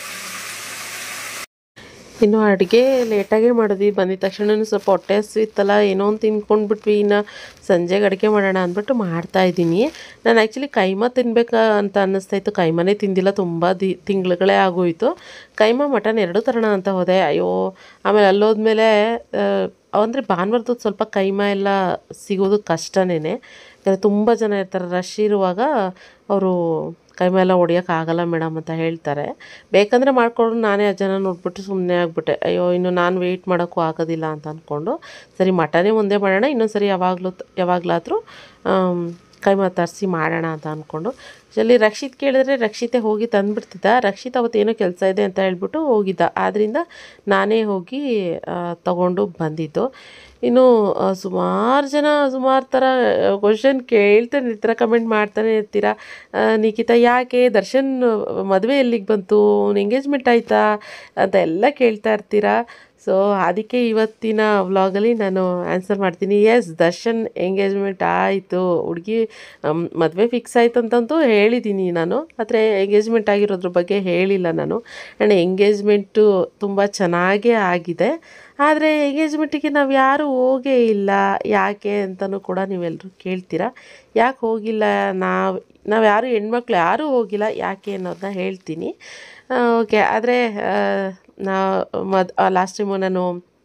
S1: ಇನ್ನು ಅಡುಗೆ ಲೇಟಾಗೇ ಮಾಡಿದ್ವಿ ಬಂದಿದ ತಕ್ಷಣ ಸ್ವಲ್ಪ ಹೊಟ್ಟೆ ಹಸಿವಿತ್ತಲ್ಲ ಏನೋ ಒಂದು ತಿನ್ಕೊಂಡ್ಬಿಟ್ವಿ ಇನ್ನು ಸಂಜೆಗೆ ಅಡುಗೆ ಮಾಡೋಣ ಅಂದ್ಬಿಟ್ಟು ಮಾಡ್ತಾ ಇದ್ದೀನಿ ನಾನು ಆ್ಯಕ್ಚುಲಿ ಕೈಮಾ ತಿನ್ಬೇಕಾ ಅಂತ ಅನ್ನಿಸ್ತಾ ಇತ್ತು ಕೈಮಾನೇ ತಿಂದಿಲ್ಲ ತುಂಬ ದಿ ತಿಂಗಳುಗಳೇ ಆಗೋಯಿತು ಕೈಮಾ ಮಟನ್ ಎರಡೂ ತರೋಣ ಅಂತ ಹೋದೆ ಅಯ್ಯೋ ಆಮೇಲೆ ಅಲ್ಲೋದ್ಮೇಲೆ ಅಂದರೆ ಭಾನುವಾರದ್ದು ಸ್ವಲ್ಪ ಕೈಮಾ ಎಲ್ಲ ಸಿಗೋದು ಕಷ್ಟನೇ ಯಾಕಂದರೆ ತುಂಬ ಜನ ಇರ್ತಾರೆ ರಶ್ ಇರುವಾಗ ಅವರು ಕೈಮಾ ಎಲ್ಲ ಹೊಡಿಯೋಕ್ಕಾಗಲ್ಲ ಮೇಡಮ್ ಅಂತ ಹೇಳ್ತಾರೆ ಬೇಕಂದರೆ ಮಾಡ್ಕೊಂಡು ನಾನೇ ಆ ಜನ ನೋಡ್ಬಿಟ್ಟು ಸುಮ್ಮನೆ ಆಗ್ಬಿಟ್ಟೆ ಅಯ್ಯೋ ಇನ್ನು ನಾನು ವೆಯ್ಟ್ ಮಾಡೋಕ್ಕೂ ಆಗೋದಿಲ್ಲ ಅಂತ ಅಂದ್ಕೊಂಡು ಸರಿ ಮಟನೇ ಮುಂದೆ ಮಾಡೋಣ ಇನ್ನೊಂದು ಸರಿ ಯಾವಾಗಲೂ ಯಾವಾಗಲಾದರೂ ಕೈಮಾ ತರಿಸಿ ಮಾಡೋಣ ಅಂತ ಅಂದ್ಕೊಂಡು ಅಲ್ಲಿ ರಕ್ಷಿತ್ ಕೇಳಿದ್ರೆ ರಕ್ಷಿತೆ ಹೋಗಿ ತಂದುಬಿಡ್ತಿದ್ದ ರಕ್ಷಿತ್ ಅವತ್ತೇನೋ ಕೆಲಸ ಇದೆ ಅಂತ ಹೇಳ್ಬಿಟ್ಟು ಹೋಗಿದ್ದ ಆದ್ದರಿಂದ ನಾನೇ ಹೋಗಿ ತಗೊಂಡು ಬಂದಿದ್ದು ಇನ್ನು ಸುಮಾರು ಜನ ಸುಮಾರು ಥರ ಕ್ವಶನ್ ಕೇಳ್ತಾನೆ ಇರ್ತೀರ ಕಮೆಂಟ್ ಮಾಡ್ತಾನೆ ಇರ್ತೀರ ಆ, ನಿಖಿತಾ ಯಾಕೆ ದರ್ಶನ್ ಮದುವೆ ಎಲ್ಲಿಗೆ ಬಂತು ಅವ್ನ ಎಂಗೇಜ್ಮೆಂಟ್ ಆಯಿತಾ ಅಂತ ಎಲ್ಲ ಕೇಳ್ತಾ ಇರ್ತೀರಾ ಸೊ ಅದಕ್ಕೆ ಇವತ್ತಿನ ವ್ಲಾಗಲ್ಲಿ ನಾನು ಆನ್ಸರ್ ಮಾಡ್ತೀನಿ ಎಸ್ ದರ್ಶನ್ ಎಂಗೇಜ್ಮೆಂಟ್ ಆಯಿತು ಹುಡುಗಿ ಮದುವೆ ಫಿಕ್ಸ್ ಆಯ್ತು ಅಂತಂತೂ ಹೇಳಿದ್ದೀನಿ ನಾನು ಆದರೆ ಎಂಗೇಜ್ಮೆಂಟ್ ಆಗಿರೋದ್ರ ಬಗ್ಗೆ ಹೇಳಿಲ್ಲ ನಾನು ಆ್ಯಂಡ್ ಎಂಗೇಜ್ಮೆಂಟು ತುಂಬ ಚೆನ್ನಾಗೇ ಆಗಿದೆ ಆದರೆ ಎಂಗೇಜ್ಮೆಂಟಿಗೆ ನಾವು ಯಾರೂ ಹೋಗೇ ಇಲ್ಲ ಯಾಕೆ ಅಂತಲೂ ಕೂಡ ನೀವೆಲ್ಲರೂ ಕೇಳ್ತೀರಾ ಯಾಕೆ ಹೋಗಿಲ್ಲ ನಾವು ನಾವು ಯಾರು ಹೆಣ್ಮಕ್ಳು ಯಾರೂ ಹೋಗಿಲ್ಲ ಯಾಕೆ ಅನ್ನೋದನ್ನ ಹೇಳ್ತೀನಿ ಓಕೆ ಆದರೆ ನಾ ಮದ್ ಲಾಸ್ಟ್ ಟೈಮು ನಾನು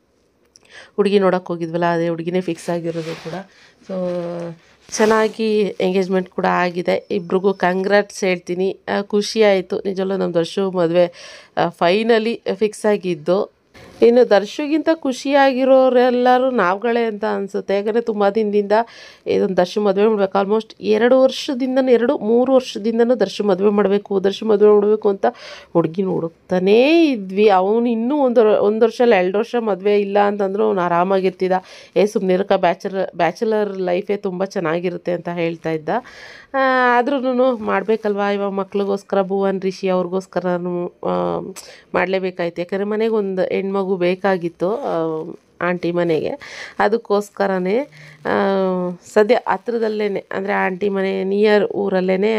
S1: ಹುಡುಗಿ ನೋಡೋಕೆ ಹೋಗಿದ್ವಲ್ಲ ಅದೇ ಹುಡುಗಿನೇ ಫಿಕ್ಸ್ ಆಗಿರೋದು ಕೂಡ ಸೊ ಚೆನ್ನಾಗಿ ಎಂಗೇಜ್ಮೆಂಟ್ ಕೂಡ ಆಗಿದೆ ಇಬ್ರಿಗೂ ಕಂಗ್ರಾಟ್ಸ್ ಹೇಳ್ತೀನಿ ಆ, ಖುಷಿ ಆಯಿತು ನಿಜವಲ್ಲೂ ನಮ್ಮ ದರ್ಶು ಮದುವೆ ಫೈನಲಿ ಫಿಕ್ಸ್ ಆಗಿದ್ದು ಇನ್ನು ದರ್ಶುಗಿಂತ ಖುಷಿಯಾಗಿರೋರೆಲ್ಲರೂ ನಾವುಗಳೇ ಅಂತ ಅನಿಸುತ್ತೆ ಯಾಕಂದರೆ ತುಂಬ ದಿನದಿಂದ ಇದೊಂದು ದರ್ಶು ಮದುವೆ ಮಾಡ್ಬೇಕು ಆಲ್ಮೋಸ್ಟ್ ಎರಡು ವರ್ಷದಿಂದನೂ ಎರಡು ಮೂರು ವರ್ಷದಿಂದನೂ ದರ್ಶು ಮದುವೆ ಮಾಡಬೇಕು ದರ್ಶು ಮದುವೆ ಮಾಡಬೇಕು ಅಂತ ಹುಡುಗಿ ಹುಡುಕ್ತಾನೇ ಇದ್ವಿ ಅವನು ಇನ್ನೂ ಒಂದು ಒಂದು ವರ್ಷ ಅಲ್ಲ ಎರಡು ವರ್ಷ ಮದುವೆ ಇಲ್ಲ ಅಂತಂದ್ರೂ ಅವ್ನು ಆರಾಮಾಗಿರ್ತಿದ್ದ ಏ ಸುಮ್ಮನಿರಕ ಬ್ಯಾಚಲರ್ ಬ್ಯಾಚುಲರ್ ಲೈಫೇ ತುಂಬ ಚೆನ್ನಾಗಿರುತ್ತೆ ಅಂತ ಹೇಳ್ತಾ ಇದ್ದ ಆದ್ರೂ ಮಾಡಬೇಕಲ್ವಾ ಇವಾಗ ಮಕ್ಳಿಗೋಸ್ಕರ ಭುವನ್ ರಿಷಿ ಅವ್ರಿಗೋಸ್ಕರನೂ ಮಾಡಲೇಬೇಕಾಯ್ತು ಯಾಕಂದರೆ ಮನೆಗೆ ಒಂದು ಹೆಣ್ಮಗು ಬೇಕಾಗಿತ್ತು ಆ, ಆಂಟಿ ಮನೆಗೆ ಅದಕ್ಕೋಸ್ಕರನೇ ಆ, ಸದ್ಯ ಹತ್ರದಲ್ಲೇ ಅಂದರೆ ಆಂಟಿ ಮನೆ ನಿಯರ್ ಊರಲ್ಲೇ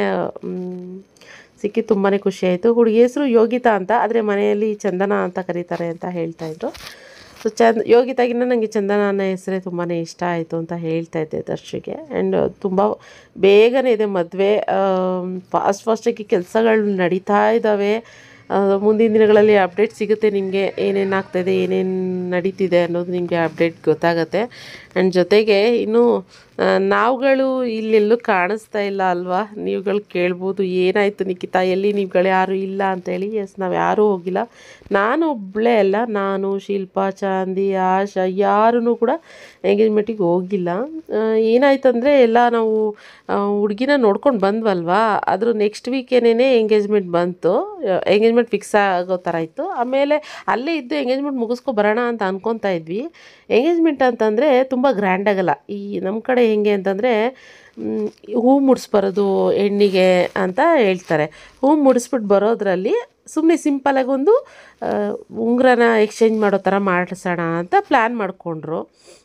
S1: ಸಿಕ್ಕಿ ತುಂಬಾ ಖುಷಿ ಆಯಿತು ಹುಡುಗಿ ಹೆಸರು ಯೋಗಿತಾ ಅಂತ ಆದರೆ ಮನೆಯಲ್ಲಿ ಚಂದನ ಅಂತ ಕರೀತಾರೆ ಅಂತ ಹೇಳ್ತಾಯಿದ್ರು ಸೊ ಚಂದ ಯೋಗಿತಾಗಿನ ನನಗೆ ಚಂದನ ಅನ್ನೋ ಹೆಸರೇ ತುಂಬಾ ಇಷ್ಟ ಆಯಿತು ಅಂತ ಹೇಳ್ತಾ ಇದ್ದೆ ದರ್ಶಿಗೆ ಆ್ಯಂಡ್ ತುಂಬ ಬೇಗನೆ ಇದೆ ಮದುವೆ ಫಾಸ್ಟ್ ಫಾಸ್ಟಾಗಿ ಕೆಲಸಗಳು ನಡೀತಾ ಇದ್ದಾವೆ ಆ, ಮುಂದಿನ ದಿನಗಳಲ್ಲಿ ಅಪ್ಡೇಟ್ ಸಿಗುತ್ತೆ ನಿಮಗೆ ಏನೇನು ಆಗ್ತಾಯಿದೆ ಏನೇನು ನಡೀತಿದೆ ಅನ್ನೋದು ನಿಮಗೆ ಅಪ್ಡೇಟ್ ಗೊತ್ತಾಗತ್ತೆ ಆ್ಯಂಡ್ ಜೊತೆಗೆ ಇನ್ನು ಆ, ನಾವುಗಳು ಇಲ್ಲೆಲ್ಲೂ ಕಾಣಿಸ್ತಾ ಇಲ್ಲ ಅಲ್ವಾ ನೀವುಗಳು ಕೇಳ್ಬೋದು ಏನಾಯಿತು ನಿಖಿತಾ ಎಲ್ಲಿ ನೀವುಗಳು ಯಾರೂ ಇಲ್ಲ ಅಂತೇಳಿ ಎಸ್ ನಾವು ಯಾರೂ ಹೋಗಿಲ್ಲ ನಾನು ಒಬ್ಬಳೇ ಅಲ್ಲ ನಾನು ಶಿಲ್ಪಾ ಚಾಂದಿ ಆಶಾ ಯಾರೂ ಕೂಡ ಎಂಗೇಜ್ಮೆಂಟಿಗೆ ಹೋಗಿಲ್ಲ ಆ, ಏನಾಯ್ತಂದರೆ ಎಲ್ಲ ನಾವು ಹುಡುಗಿನ ನೋಡ್ಕೊಂಡು ಬಂದ್ವಲ್ವಾ ಅದ್ರ ನೆಕ್ಸ್ಟ್ ವೀಕೇನೇ ಎಂಗೇಜ್ಮೆಂಟ್ ಬಂತು ಎಂಗೇಜ್ಮೆಂಟ್ ಫಿಕ್ಸ್ ಆಗೋ ಥರ ಇತ್ತು ಆಮೇಲೆ ಅಲ್ಲೇ ಇದ್ದು ಎಂಗೇಜ್ಮೆಂಟ್ ಮುಗಿಸ್ಕೊ ಬರೋಣ ಅಂತ ಅನ್ಕೊತಾ ಇದ್ವಿ ಎಂಗೇಜ್ಮೆಂಟ್ ಅಂತಂದರೆ ತುಂಬ ಗ್ರ್ಯಾಂಡ್ ಆಗಲ್ಲ ಈ ನಮ್ಮ ಕಡೆ ಹೆಂಗೆ ಅಂತಂದರೆ ಮ್, ಹೂ ಮುಡಿಸ್ಬರೋದು ಹೆಣ್ಣಿಗೆ ಅಂತ ಹೇಳ್ತಾರೆ ಹೂ ಮುಡಿಸ್ಬಿಟ್ಟು ಬರೋದ್ರಲ್ಲಿ ಸುಮ್ಮನೆ ಸಿಂಪಲಾಗಿ ಒಂದು ಆ, ಉಂಗುರನ ಎಕ್ಸ್ಚೇಂಜ್ ಮಾಡೋ ಥರ ಮಾಡಿಸೋಣ ಅಂತ ಪ್ಲ್ಯಾನ್ ಮಾಡಿಕೊಂಡ್ರು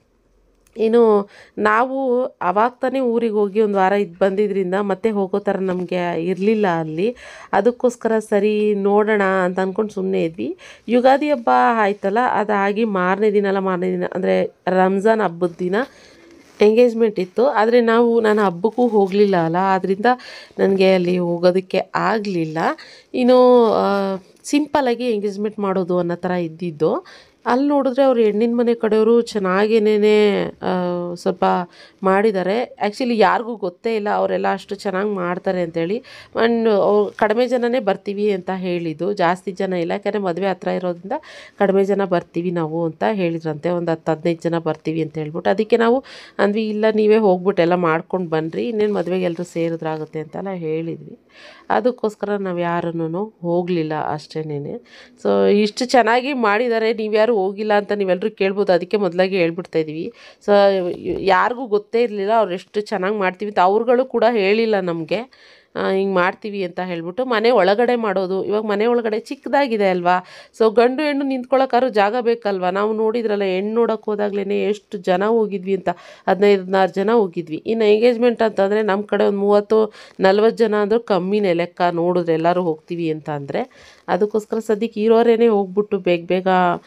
S1: ಇನ್ನು ನಾವು ಅವಾಗ ತಾನೇ ಊರಿಗೆ ಹೋಗಿ ಒಂದು ವಾರ ಇದು ಬಂದಿದ್ದರಿಂದ ಮತ್ತೆ ಹೋಗೋ ಥರ ನಮಗೆ ಇರಲಿಲ್ಲ ಅಲ್ಲಿ ಅದಕ್ಕೋಸ್ಕರ ಸರಿ ನೋಡೋಣ ಅಂತ ಅಂದ್ಕೊಂಡು ಸುಮ್ಮನೆ ಇದ್ವಿ ಯುಗಾದಿ ಹಬ್ಬ ಆಯ್ತಲ್ಲ ಅದಾಗಿ ಮಾರನೇ ದಿನ ಅಲ್ಲ ಮಾರನೇ ದಿನ ಅಂದರೆ ರಂಜಾನ್ ಹಬ್ಬದ ದಿನ ಎಂಗೇಜ್ಮೆಂಟ್ ಇತ್ತು ಆದರೆ ನಾವು ನಾನು ಹಬ್ಬಕ್ಕೂ ಹೋಗಲಿಲ್ಲ ಅಲ್ಲ ಆದ್ದರಿಂದ ನನಗೆ ಅಲ್ಲಿ ಹೋಗೋದಕ್ಕೆ ಆಗಲಿಲ್ಲ ಇನ್ನು ಸಿಂಪಲಾಗಿ ಎಂಗೇಜ್ಮೆಂಟ್ ಮಾಡೋದು ಅನ್ನೋ ಥರ ಇದ್ದಿದ್ದು ಅಲ್ಲಿ ನೋಡಿದ್ರೆ ಅವ್ರು ಹೆಣ್ಣಿನ ಮನೆ ಕಡೆಯವರು ಚೆನ್ನಾಗೇನೇ ಸ್ವಲ್ಪ ಮಾಡಿದ್ದಾರೆ ಆ್ಯಕ್ಚುಲಿ ಯಾರಿಗೂ ಗೊತ್ತೇ ಇಲ್ಲ ಅವರೆಲ್ಲ ಅಷ್ಟು ಚೆನ್ನಾಗಿ ಮಾಡ್ತಾರೆ ಅಂತೇಳಿ ಆ್ಯಂಡ್ ಅವ್ರು ಕಡಿಮೆ ಜನನೇ ಬರ್ತೀವಿ ಅಂತ ಹೇಳಿದ್ದು ಜಾಸ್ತಿ ಜನ ಇಲ್ಲ ಯಾಕಂದರೆ ಮದುವೆ ಹತ್ರ ಇರೋದ್ರಿಂದ ಕಡಿಮೆ ಜನ ಬರ್ತೀವಿ ನಾವು ಅಂತ ಹೇಳಿದ್ರಂತೆ ಒಂದು ಹತ್ತು ಹದಿನೈದು ಜನ ಬರ್ತೀವಿ ಅಂತ ಹೇಳ್ಬಿಟ್ಟು ಅದಕ್ಕೆ ನಾವು ಅಂದ್ವಿ ಇಲ್ಲ ನೀವೇ ಹೋಗ್ಬಿಟ್ಟು ಎಲ್ಲ ಮಾಡ್ಕೊಂಡು ಬನ್ನಿರಿ ಇನ್ನೇನು ಮದುವೆಗೆ ಎಲ್ಲರೂ ಸೇರಿದ್ರಾಗುತ್ತೆ ಅಂತೆಲ್ಲ ಹೇಳಿದ್ವಿ ಅದಕ್ಕೋಸ್ಕರ ನಾವು ಯಾರನ್ನೂ ಹೋಗಲಿಲ್ಲ ಅಷ್ಟೇನೆ ಸೊ ಇಷ್ಟು ಚೆನ್ನಾಗಿ ಮಾಡಿದ್ದಾರೆ ನೀವು ಯಾರು ಹೋಗಿಲ್ಲ ಅಂತ ನೀವೆಲ್ಲರೂ ಕೇಳ್ಬೋದು ಅದಕ್ಕೆ ಮೊದಲಾಗಿ ಹೇಳ್ಬಿಡ್ತಾ ಇದ್ದೀವಿ ಸೊ ಯಾರಿಗೂ ಗೊತ್ತೇ ಇರಲಿಲ್ಲ ಅವ್ರು ಎಷ್ಟು ಚೆನ್ನಾಗಿ ಮಾಡ್ತೀವಿ ಅಂತ ಅವ್ರುಗಳು ಕೂಡ ಹೇಳಿಲ್ಲ ನಮಗೆ ಹಿಂಗೆ ಮಾಡ್ತೀವಿ ಅಂತ ಹೇಳ್ಬಿಟ್ಟು ಮನೆ ಒಳಗಡೆ ಮಾಡೋದು ಇವಾಗ ಮನೆ ಒಳಗಡೆ ಚಿಕ್ಕದಾಗಿದೆ ಅಲ್ವಾ ಸೊ ಗಂಡು ಹೆಣ್ಣು ನಿಂತ್ಕೊಳ್ಳೋಕ್ಕಾದ್ರೂ ಜಾಗ ಬೇಕಲ್ವಾ ನಾವು ನೋಡಿದ್ರಲ್ಲ ಹೆಣ್ಣು ನೋಡೋಕೆ ಹೋದಾಗ್ಲೇ ಎಷ್ಟು ಜನ ಹೋಗಿದ್ವಿ ಅಂತ ಹದಿನೈದು ಹದಿನಾರು ಜನ ಹೋಗಿದ್ವಿ ಇನ್ನು ಎಂಗೇಜ್ಮೆಂಟ್ ಅಂತಂದರೆ ನಮ್ಮ ಕಡೆ ಒಂದು ಮೂವತ್ತು ನಲ್ವತ್ತು ಜನ ಅಂದರೂ ಕಮ್ಮಿನೇ ಲೆಕ್ಕ ನೋಡಿದ್ರೆ ಎಲ್ಲರೂ ಹೋಗ್ತೀವಿ ಅಂತ ಅಂದರೆ ಅದಕ್ಕೋಸ್ಕರ ಸದ್ಯಕ್ಕೆ ಇರೋರೇನೆ ಹೋಗ್ಬಿಟ್ಟು ಬೇಗ ಬೇಗ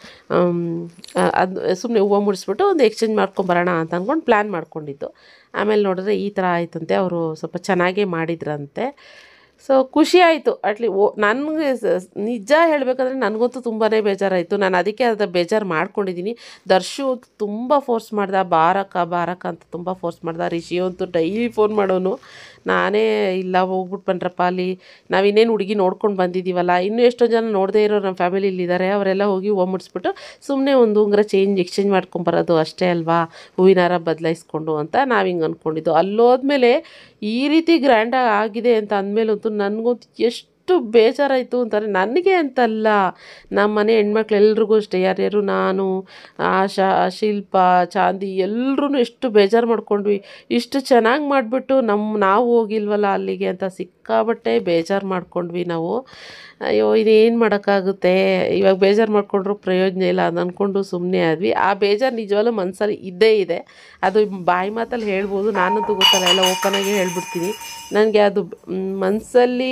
S1: ಅದು ಸುಮ್ಮನೆ ಹೂವು ಮುಡಿಸ್ಬಿಟ್ಟು ಒಂದು ಎಕ್ಸ್ಚೇಂಜ್ ಮಾಡ್ಕೊಂಬರೋಣ ಅಂತ ಅಂದ್ಕೊಂಡು ಪ್ಲ್ಯಾನ್ ಮಾಡ್ಕೊಂಡಿದ್ದು ಆಮೇಲೆ ನೋಡಿದ್ರೆ ಈ ಥರ ಆಯ್ತಂತೆ ಅವರು ಸ್ವಲ್ಪ ಚೆನ್ನಾಗೇ ಮಾಡಿದ್ರಂತೆ ಸೊ ಖುಷಿ ಆಯಿತು ಅಟ್ಲಿ ಓ ನನಗೆ ನಿಜ ಹೇಳಬೇಕಂದ್ರೆ ನನಗಂತೂ ತುಂಬಾ ಬೇಜಾರಾಯಿತು ನಾನು ಅದಕ್ಕೆ ಅದು ಬೇಜಾರು ಮಾಡ್ಕೊಂಡಿದ್ದೀನಿ ದರ್ಶು ತುಂಬ ಫೋರ್ಸ್ ಮಾಡ್ದ ಬಾರಕ್ಕ ಬಾರಕ್ಕ ಅಂತ ತುಂಬ ಫೋರ್ಸ್ ಮಾಡ್ದ ರಿಷಿ ಅಂತೂ ಡೈಲಿ ಫೋನ್ ಮಾಡೋನು ನಾನೇ ಇಲ್ಲ ಹೋಗ್ಬಿಟ್ಟು ಬನ್ರಪ್ಪ ಅಲ್ಲಿ ನಾವು ಇನ್ನೇನು ಹುಡುಗಿ ನೋಡ್ಕೊಂಡು ಬಂದಿದ್ದೀವಲ್ಲ ಇನ್ನೂ ಎಷ್ಟೋ ಜನ ನೋಡದೇ ಇರೋ ನಮ್ಮ ಫ್ಯಾಮಿಲಿಲಿ ಇದ್ದಾರೆ ಅವರೆಲ್ಲ ಹೋಗಿ ಹೂವು ಮುಡಿಸ್ಬಿಟ್ಟು ಸುಮ್ಮನೆ ಒಂದು ಉಂಗುರ ಚೇಂಜ್ ಎಕ್ಸ್ಚೇಂಜ್ ಮಾಡ್ಕೊಂಬರೋದು ಅಷ್ಟೇ ಅಲ್ವಾ ಹೂವಿನಾರ ಬದಲಾಯಿಸ್ಕೊಂಡು ಅಂತ ನಾವು ಹಿಂಗೆ ಅಂದ್ಕೊಂಡಿದ್ದು ಅಲ್ಲೋದ್ಮೇಲೆ ಈ ರೀತಿ ಗ್ರ್ಯಾಂಡಾಗಿ ಆಗಿದೆ ಅಂತ ಅಂದಮೇಲಂತೂ ನನಗಂತೂ ಎಷ್ಟು ಬೇಜಾರಾಯಿತು ಅಂತಾರೆ ನನಗೆ ಅಂತಲ್ಲ ನಮ್ಮ ಮನೆ ಹೆಣ್ಮಕ್ಳು ಎಲ್ರಿಗೂ ಅಷ್ಟೇ ಯಾರ್ಯಾರು ನಾನು ಆಶಾ ಶಿಲ್ಪ ಚಾಂದಿ ಎಲ್ಲರೂ ಎಷ್ಟು ಬೇಜಾರು ಮಾಡ್ಕೊಂಡ್ವಿ ಇಷ್ಟು ಚೆನ್ನಾಗಿ ಮಾಡಿಬಿಟ್ಟು ನಮ್ಮ ನಾವು ಹೋಗಿಲ್ವಲ್ಲ ಅಲ್ಲಿಗೆ ಅಂತ ಸಿಕ್ಕಾಬಟ್ಟೆ ಬೇಜಾರು ಮಾಡ್ಕೊಂಡ್ವಿ ನಾವು ಅಯ್ಯೋ ಇದೇನು ಮಾಡೋಕ್ಕಾಗುತ್ತೆ ಇವಾಗ ಬೇಜಾರು ಮಾಡ್ಕೊಂಡ್ರು ಪ್ರಯೋಜನ ಇಲ್ಲ ಅದು ಅಂದ್ಕೊಂಡು ಸುಮ್ಮನೆ ಆದ್ವಿ ಆ ಬೇಜಾರು ನಿಜವಾಗ್ಲೂ ಮನಸ್ಸಲ್ಲಿ ಇದ್ದೇ ಇದೆ ಅದು ಬಾಯಿ ಮಾತಲ್ಲಿ ಹೇಳ್ಬೋದು ನಾನಂತೂ ಗೊತ್ತಲ್ಲ ಎಲ್ಲ ಓಪನಾಗಿ ಹೇಳ್ಬಿಡ್ತೀನಿ ನನಗೆ ಅದು ಮನಸ್ಸಲ್ಲಿ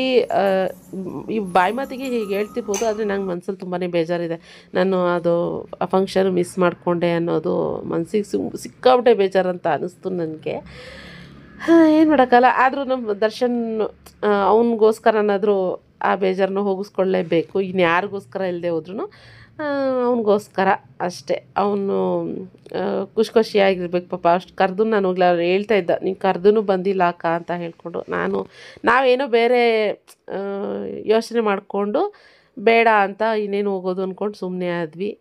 S1: ಈ ಬಾಯಿ ಮಾತಿಗೆ ಹೀಗೆ ಹೇಳ್ತಿರ್ಬೋದು ಆದರೆ ನಂಗೆ ಮನಸ್ಸಲ್ಲಿ ತುಂಬಾ ಬೇಜಾರಿದೆ ನಾನು ಅದು ಆ ಫಂಕ್ಷನ್ ಮಿಸ್ ಮಾಡಿಕೊಂಡೆ ಅನ್ನೋದು ಮನಸ್ಸಿಗೆ ಸುಮ್ ಸಿಕ್ಕಾಬಿಟ್ಟೆ ಬೇಜಾರು ಅಂತ ಅನ್ನಿಸ್ತು ನನಗೆ ಏನು ಮಾಡೋಕ್ಕಲ್ಲ ಆದರೂ ನಮ್ಮ ದರ್ಶನ್ ಅವನಿಗೋಸ್ಕರನಾದರೂ ಆ ಬೇಜಾರನ್ನ ಹೋಗಿಸ್ಕೊಳ್ಳೇಬೇಕು ಇನ್ನು ಯಾರಿಗೋಸ್ಕರ ಇಲ್ಲದೆ ಹೋದ್ರೂ ಅವನಿಗೋಸ್ಕರ ಅಷ್ಟೇ ಅವನು ಖುಷಿ ಖುಷಿಯಾಗಿರ್ಬೇಕು ಪಾಪ ಅಷ್ಟು ಕರೆದು ನಾನು ಹೋಗ್ಲ ಅವ್ರು ಹೇಳ್ತಾ ಇದ್ದ ನೀನು ಕರೆದೂ ಬಂದಿಲ್ಲ ಅಕ್ಕ ಅಂತ ಹೇಳ್ಕೊಂಡು ನಾನು ನಾವೇನೋ ಬೇರೆ ಯೋಚನೆ ಮಾಡಿಕೊಂಡು ಬೇಡ ಅಂತ ಇನ್ನೇನು ಹೋಗೋದು ಅಂದ್ಕೊಂಡು ಸುಮ್ಮನೆ ಆದ್ವಿ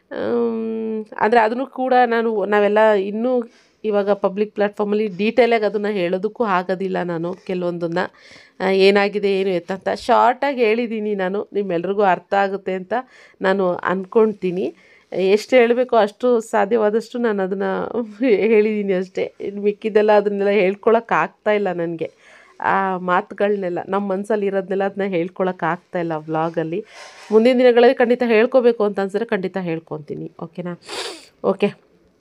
S1: ಆದರೆ ಅದನ್ನು ಕೂಡ ನಾನು ನಾವೆಲ್ಲ ಇನ್ನೂ ಇವಾಗ ಪಬ್ಲಿಕ್ ಪ್ಲ್ಯಾಟ್ಫಾರ್ಮಲ್ಲಿ ಡೀಟೇಲಾಗಿ ಅದನ್ನು ಹೇಳೋದಕ್ಕೂ ಆಗೋದಿಲ್ಲ ನಾನು ಕೆಲವೊಂದನ್ನು ಏನಾಗಿದೆ ಏನು ಎತ್ತ ಅಂತ ಶಾರ್ಟಾಗಿ ಹೇಳಿದ್ದೀನಿ ನಾನು ನಿಮ್ಮೆಲ್ರಿಗೂ ಅರ್ಥ ಆಗುತ್ತೆ ಅಂತ ನಾನು ಅಂದ್ಕೊಳ್ತೀನಿ ಎಷ್ಟು ಹೇಳಬೇಕೋ ಅಷ್ಟು ಸಾಧ್ಯವಾದಷ್ಟು ನಾನು ಅದನ್ನು ಹೇಳಿದ್ದೀನಿ ಅಷ್ಟೇ ಇನ್ನು ಮಿಕ್ಕಿದ್ದೆಲ್ಲ ಅದನ್ನೆಲ್ಲ ಹೇಳ್ಕೊಳಕ್ಕೆ ಆಗ್ತಾ ಇಲ್ಲ ನನಗೆ ಆ ಮಾತುಗಳನ್ನೆಲ್ಲ ನಮ್ಮ ಮನಸ್ಸಲ್ಲಿ ಇರೋದನ್ನೆಲ್ಲ ಅದನ್ನ ಹೇಳ್ಕೊಳಕ್ಕೆ ಆಗ್ತಾ ಇಲ್ಲ ವ್ಲಾಗಲ್ಲಿ ಮುಂದಿನ ದಿನಗಳಲ್ಲಿ ಖಂಡಿತ ಹೇಳ್ಕೋಬೇಕು ಅಂತ ಅನ್ಸಿದ್ರೆ ಖಂಡಿತ ಹೇಳ್ಕೊತೀನಿ ಓಕೆನಾ ಓಕೆ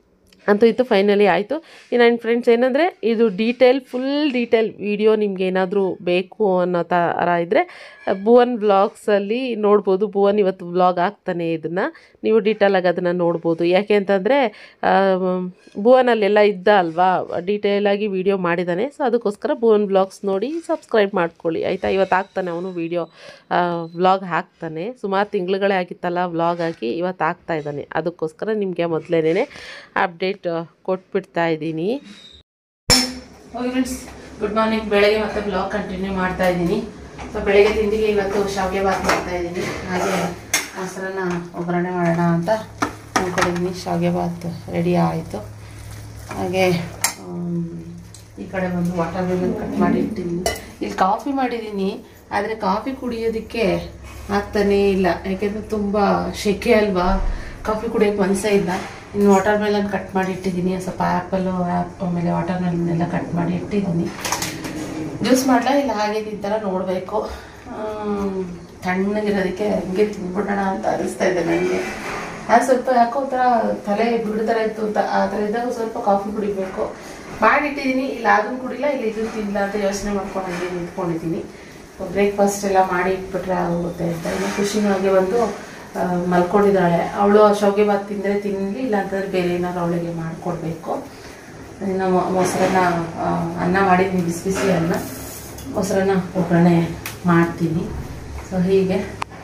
S1: ಅಂತೂ ಇತ್ತು ಫೈನಲಿ ಆಯಿತು ನನ್ನ ಫ್ರೆಂಡ್ಸ್ ಏನಂದರೆ ಇದು ಡೀಟೇಲ್ ಫುಲ್ ಡೀಟೇಲ್ ವಿಡಿಯೋ ನಿಮ್ಗೆ ಏನಾದರೂ ಬೇಕು ಅನ್ನೋ ಥರ ಇದ್ದರೆ ಭುವನ್ ವ್ಲಾಗ್ಸಲ್ಲಿ ನೋಡ್ಬೋದು ಭುವನ್ ಇವತ್ತು ವ್ಲಾಗ್ ಆಗ್ತಾನೆ ಇದನ್ನು ನೀವು ಡೀಟೇಲಾಗಿ ಅದನ್ನು ನೋಡ್ಬೋದು ಯಾಕೆ ಅಂತಂದರೆ ಭುವನಲ್ಲೆಲ್ಲ ಇದ್ದ ಅಲ್ವಾ ಡೀಟೇಲಾಗಿ ವಿಡಿಯೋ ಮಾಡಿದ್ದಾನೆ ಸೊ ಅದಕ್ಕೋಸ್ಕರ ಭುವನ್ ವ್ಲಾಗ್ಸ್ ನೋಡಿ ಸಬ್ಸ್ಕ್ರೈಬ್ ಮಾಡ್ಕೊಳ್ಳಿ ಆಯಿತಾ ಇವತ್ತು ಆಗ್ತಾನೆ ಅವನು ವಿಡಿಯೋ ವ್ಲಾಗ್ ಹಾಕ್ತಾನೆ ಸುಮಾರು ತಿಂಗಳುಗಳೇ ಆಗಿತ್ತಲ್ಲ ವ್ಲಾಗ್ ಹಾಕಿ ಇವತ್ತು ಆಗ್ತಾ ಇದ್ದಾನೆ ಅದಕ್ಕೋಸ್ಕರ ನಿಮಗೆ ಮೊದಲೇನೆ ಅಪ್ಡೇಟ್ ಕೊಟ್ಬಿಡ್ತಾ ಇದ್ದೀನಿ
S2: ಓಕೆ ಫ್ರೆಂಡ್ಸ್ ಗುಡ್ ಮಾರ್ನಿಂಗ್ ಬೆಳಗ್ಗೆ ಮತ್ತೆ ಬ್ಲಾಗ್ ಕಂಟಿನ್ಯೂ ಮಾಡ್ತಾ ಇದ್ದೀನಿ ಸೊ ಬೆಳಗ್ಗೆ ತಿಂಡಿಗೆ ಇವತ್ತು ಶಾವಿಗೆ ಬಾತ್ ಮಾಡ್ತಾ ಇದ್ದೀನಿ ಹಾಗೆ ಮೊಸರನ್ನ ಒಗ್ಗರಣೆ ಮಾಡೋಣ ಅಂತ ಅಂದ್ಕೊಂಡಿದ್ದೀನಿ ಶಾವಿಗೆ ಬಾತ್ ರೆಡಿ ಆಯಿತು ಹಾಗೆ ಆಮ್, ಈ ಕಡೆ ಬಂದು ವಾಟರ್ ಮೆಲನ್ ಕಟ್ ಮಾಡಿ ಇಟ್ಟಿದ್ದೀನಿ ಇಲ್ಲಿ ಕಾಫಿ ಮಾಡಿದ್ದೀನಿ ಆದರೆ ಕಾಫಿ ಕುಡಿಯೋದಕ್ಕೆ ಆಗ್ತಾನೇ ಇಲ್ಲ ಯಾಕೆಂದರೆ ತುಂಬ ಶೆಕೆ ಅಲ್ವಾ ಕಾಫಿ ಕುಡಿಯೋಕ್ಕೆ ಮನಸ್ಸೇ ಇಲ್ಲ ಇನ್ನು ವಾಟರ್ ಮೆಲನ್ ಕಟ್ ಮಾಡಿ ಇಟ್ಟಿದ್ದೀನಿ ಸ್ವಲ್ಪ ಆ್ಯಪಲ್ಲು ಆ್ಯಪ್ ಆಮೇಲೆ ವಾಟರ್ ಮೆಲನ್ ಎಲ್ಲ ಕಟ್ ಮಾಡಿ ಇಟ್ಟಿದ್ದೀನಿ ಜ್ಯೂಸ್ ಮಾಡಲ ಇಲ್ಲ ಹಾಗೆ ಈ ಥರ ನೋಡಬೇಕು ತಣ್ಣಗಿರೋದಕ್ಕೆ ಹಂಗೆ ತಿನ್ಬಿಡೋಣ ಅಂತ ಅನಿಸ್ತಾ ಇದೆ ನನಗೆ ಆ ಸ್ವಲ್ಪ ಯಾಕೋ ಒಂಥರ ತಲೆ ಬಿಡು ಥರ ಇತ್ತು ಅಂತ ಆ ಥರ ಇದ್ದಾಗ ಸ್ವಲ್ಪ ಕಾಫಿ ಕುಡಿಬೇಕು ಮಾಡಿಟ್ಟಿದ್ದೀನಿ ಇಲ್ಲ ಅದನ್ನು ಕುಡಿಲ್ಲ ಇಲ್ಲ ಇದನ್ನು ತಿನ್ನಲ್ಲ ಅಂತ ಯೋಚನೆ ಮಾಡ್ಕೊಂಡು ಹಂಗೆ ನಿಂತ್ಕೊಂಡಿದ್ದೀನಿ ಬ್ರೇಕ್ಫಾಸ್ಟ್ ಎಲ್ಲ ಮಾಡಿ ಇಟ್ಬಿಟ್ರೆ ಆಗೋಗುತ್ತೆ ಅಂತ ಇನ್ನು ಖುಷಿನಾಗೆ ಬಂದು ಆ, ಮಲ್ಕೊಂಡಿದ್ದಾಳೆ ಅವಳು ಶಾವಿಗೆ ಬಾತ್ ತಿಂದರೆ ತಿನ್ನಲಿ ಇಲ್ಲ ಅಂತಂದ್ರೆ ಬೇರೆ ಏನಾದ್ರು ಅವಳಿಗೆ ಮಾಡಿಕೊಡ್ಬೇಕು ಇನ್ನು ಮೊ- ಮೊಸರನ್ನ ಆ, ಅನ್ನ ಮಾಡಿದ್ದೀನಿ ಬಿಸಿ ಬಿಸಿ ಅನ್ನ ಮೊಸರನ್ನ ಒಗ್ಗರಣೆ ಮಾಡ್ತೀನಿ ಸೊ ಹೀಗೆ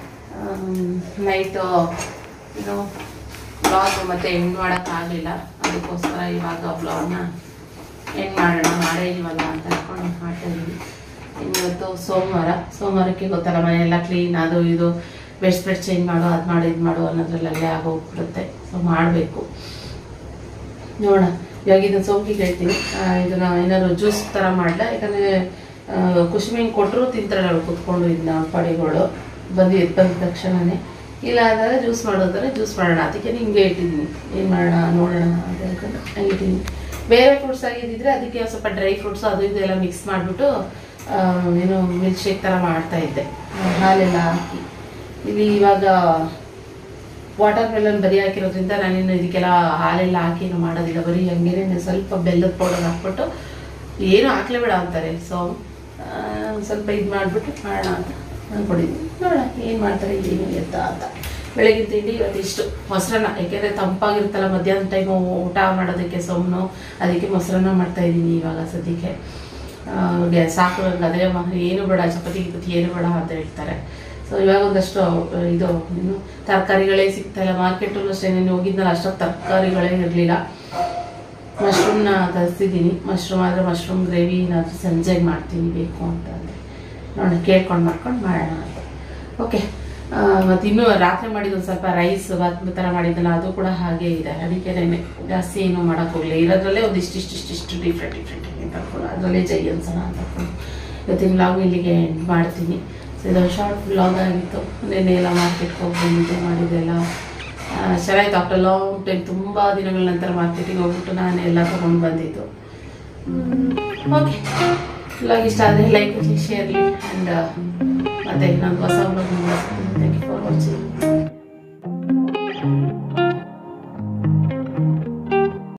S2: ನೈಟು ಇದು ಬ್ಲಾಗ್ ಮತ್ತೆ ಎಂಡ್ ಮಾಡೋಕ್ಕಾಗಲಿಲ್ಲ ಅದಕ್ಕೋಸ್ಕರ ಇವಾಗ ಬ್ಲಾಗ್ನ ಎಂಡ್ ಮಾಡೋಣ ಮಾಡೇ ಇಲ್ವಲ್ಲ ಅಂತ ಅನ್ಕೊಂಡು ಮಾಡ್ತಾ ಇದ್ದೀನಿ ಇನ್ನು ಇವತ್ತು ಸೋಮವಾರ ಸೋಮವಾರಕ್ಕೆ ಗೊತ್ತಲ್ಲ ಮನೆಯೆಲ್ಲ ಕ್ಲೀನ್ ಅದು ಇದು ಬೆಡ್ ಸ್ಪ್ರೆಡ್ ಚೇಂಜ್ ಮಾಡು ಅದು ಮಾಡು ಇದು ಮಾಡು ಅನ್ನೋದ್ರಲ್ಲೇ ಆಗೋಗ್ಬಿಡುತ್ತೆ ಸೊ ಮಾಡಬೇಕು ನೋಡೋಣ ಇವಾಗ ಇದನ್ನ ಸೋಂಕಿಗೆ ಹೇಳ್ತೀನಿ ಆ, ಇದನ್ನ ಏನಾದ್ರು ಜ್ಯೂಸ್ ಥರ ಮಾಡಲ ಯಾಕಂದರೆ ಕುಶ್ಮೀನ್ ಕೊಟ್ಟರು ತಿಂತಾರೆ ಅವಳು ಕುತ್ಕೊಂಡು ಇದನ್ನ ಪಡಿಗಳು ಬಂದು ಎದ್ದು ಬಂದ ತಕ್ಷಣನೇ ಇಲ್ಲ ಅಂದರೆ ಜ್ಯೂಸ್ ಮಾಡೋದಾದ್ರೆ ಜ್ಯೂಸ್ ಮಾಡೋಣ ಅದಕ್ಕೆ ನಿಮಗೆ ಇಟ್ಟಿದ್ದೀನಿ ಏನು ಮಾಡೋಣ ನೋಡೋಣ ಅಂತ ಹೇಳ್ಕೊಂಡು ಹಂಗೆ ಇಟ್ಟಿದ್ದೀನಿ ಬೇರೆ ಫ್ರೂಟ್ಸ್ ಆಗಿದ್ದಿದ್ರೆ ಅದಕ್ಕೆ ಒಂದ್ ಸ್ವಲ್ಪ ಡ್ರೈ ಫ್ರೂಟ್ಸ್ ಅದು ಇದು ಎಲ್ಲ ಮಿಕ್ಸ್ ಮಾಡಿಬಿಟ್ಟು ಏನು ಮಿಲ್ಕ್ ಶೇಕ್ ಥರ ಮಾಡ್ತಾ ಇದ್ದೆ ಆ, ಹಾಲೆಲ್ಲ ಹಾಕಿ ಇಲ್ಲಿ ಇವಾಗ ವಾಟರ್ ಮೆಲನ್ ಬರೀ ಹಾಕಿರೋದ್ರಿಂದ ನಾನಿನ್ನು ಇದಕ್ಕೆಲ್ಲ ಹಾಲೆಲ್ಲ ಹಾಕಿ ಏನು ಮಾಡೋದಿಲ್ಲ ಬರೀ ಹಂಗೇನೆ ಸ್ವಲ್ಪ ಬೆಲ್ಲದ ಪೌಡರ್ ಹಾಕ್ಬಿಟ್ಟು ಏನು ಹಾಕ್ಲೇಬೇಡ ಅಂತಾರೆ ಸೊ ಸ್ವಲ್ಪ ಇದು ಮಾಡಿಬಿಟ್ಟು ಮಾಡೋಣ ಅಂತ ಅಂದ್ಕೊಂಡಿದ್ದೀನಿ ನೋಡೋಣ ಏನು ಮಾಡ್ತಾರೆ ಏನು ಎತ್ತ ಅಂತ ಬೆಳಗಿನ ತಿಂಡಿ ಇವತ್ತು ಇಷ್ಟು ಮೊಸರನ್ನ ಯಾಕೆಂದರೆ ತಂಪಾಗಿರುತ್ತಲ್ಲ ಮಧ್ಯಾಹ್ನ ಟೈಮು ಊಟ ಮಾಡೋದಕ್ಕೆ ಸೊಮ್ಮು ಅದಕ್ಕೆ ಮೊಸರನ್ನ ಮಾಡ್ತಾ ಇದ್ದೀನಿ ಇವಾಗ ಸದ್ಯಕ್ಕೆ ಆ, ಅವ್ರಿಗೆ ಸಾಕು ನಂಗೆ ಅದೇ ಮ- ಏನು ಬೇಡ ಚಪಾತಿ ಗಿಪತಿ ಏನು ಬೇಡ ಅಂತ ಹೇಳ್ತಾರೆ ಸೊ ಇವಾಗ ಒಂದಷ್ಟು ಆ, ಇದು ಏನು ತರಕಾರಿಗಳೇ ಸಿಗ್ತಾ ಇಲ್ಲ ಮಾರ್ಕೆಟಲ್ಲೂ ಅಷ್ಟೇ ನೀನು ಹೋಗಿದ್ನಲ್ಲ ಅಷ್ಟೊಂದು ತರಕಾರಿಗಳೇ ಇರಲಿಲ್ಲ ಮಶ್ರೂಮ್ನ ತರಿಸಿದ್ದೀನಿ ಮಶ್ರೂಮ್ ಆದರೆ ಮಶ್ರೂಮ್ ಗ್ರೇವಿ ಏನಾದರೂ ಸಂಜೆಗೆ ಮಾಡ್ತೀನಿ ಬೇಕು ಅಂತ ಅಂದರೆ ನೋಡೋಣ ಕೇಳ್ಕೊಂಡು ಮಾಡ್ಕೊಂಡು ಮಾಡೋಣ ಅಂತ ಓಕೆ ಮತ್ತು ಇನ್ನೂ ರಾತ್ರಿ ಮಾಡಿದ ಒಂದು ಸ್ವಲ್ಪ ರೈಸ್ ಬಾತ್ ಥರ ಮಾಡಿದ್ದಲ್ಲ ಅದು ಕೂಡ ಹಾಗೆ ಇದೆ ಅದಕ್ಕೆ ಜಾಸ್ತಿ ಏನು ಮಾಡೋಕ್ಕೆ ಹೋಗಲಿಲ್ಲ ಇರೋದ್ರಲ್ಲೇ ಒಂದು ಇಷ್ಟಿಷ್ಟು ಇಷ್ಟಿಷ್ಟು ಡಿಫ್ರೆಂಟ್ ಡಿಫ್ರೆಂಟ್ ಅಂತ ಹಾಕೊಂಡು ಅದರಲ್ಲೇ ಜೈ ಅನ್ಸೋಣ ಅಂತ ಹಾಕೊಂಡು ಇವತ್ತಿನ ವ್ಲಾಗ್ ಇಲ್ಲಿಗೆ end ಮಾಡ್ತೀನಿ ಸೊ ಇದೊಂದು ಶಾರ್ಟ್ ವ್ಲಾಗ್ ಆಗಿತ್ತು ನಿನ್ನೆ ಎಲ್ಲ ಮಾರ್ಕೆಟ್ಗೆ ಹೋಗಿ ಬಂದಿದ್ದು ಮಾಡಿದ್ದೆಲ್ಲ ಆ, ಚೆನ್ನಾಗಿತ್ತು ಆಫ್ಟರ್ ಲಾಂಗ್ ಟೈಮ್ ತುಂಬ ದಿನಗಳ ನಂತರ ಮಾರ್ಕೆಟಿಗೆ ಹೋಗ್ಬಿಟ್ಟು ನಾನು ಎಲ್ಲ ತೊಗೊಂಡು ಬಂದಿದ್ದು ಓಕೆ ವ್ಲಾಗ್ ಇಷ್ಟ ಆದರೆ ಲೈಕ್ ಶೇರ್ಲಿ ಆ್ಯಂಡ್ ಮತ್ತೆ ನಾನು ಹೊಸ vlog thank you for watching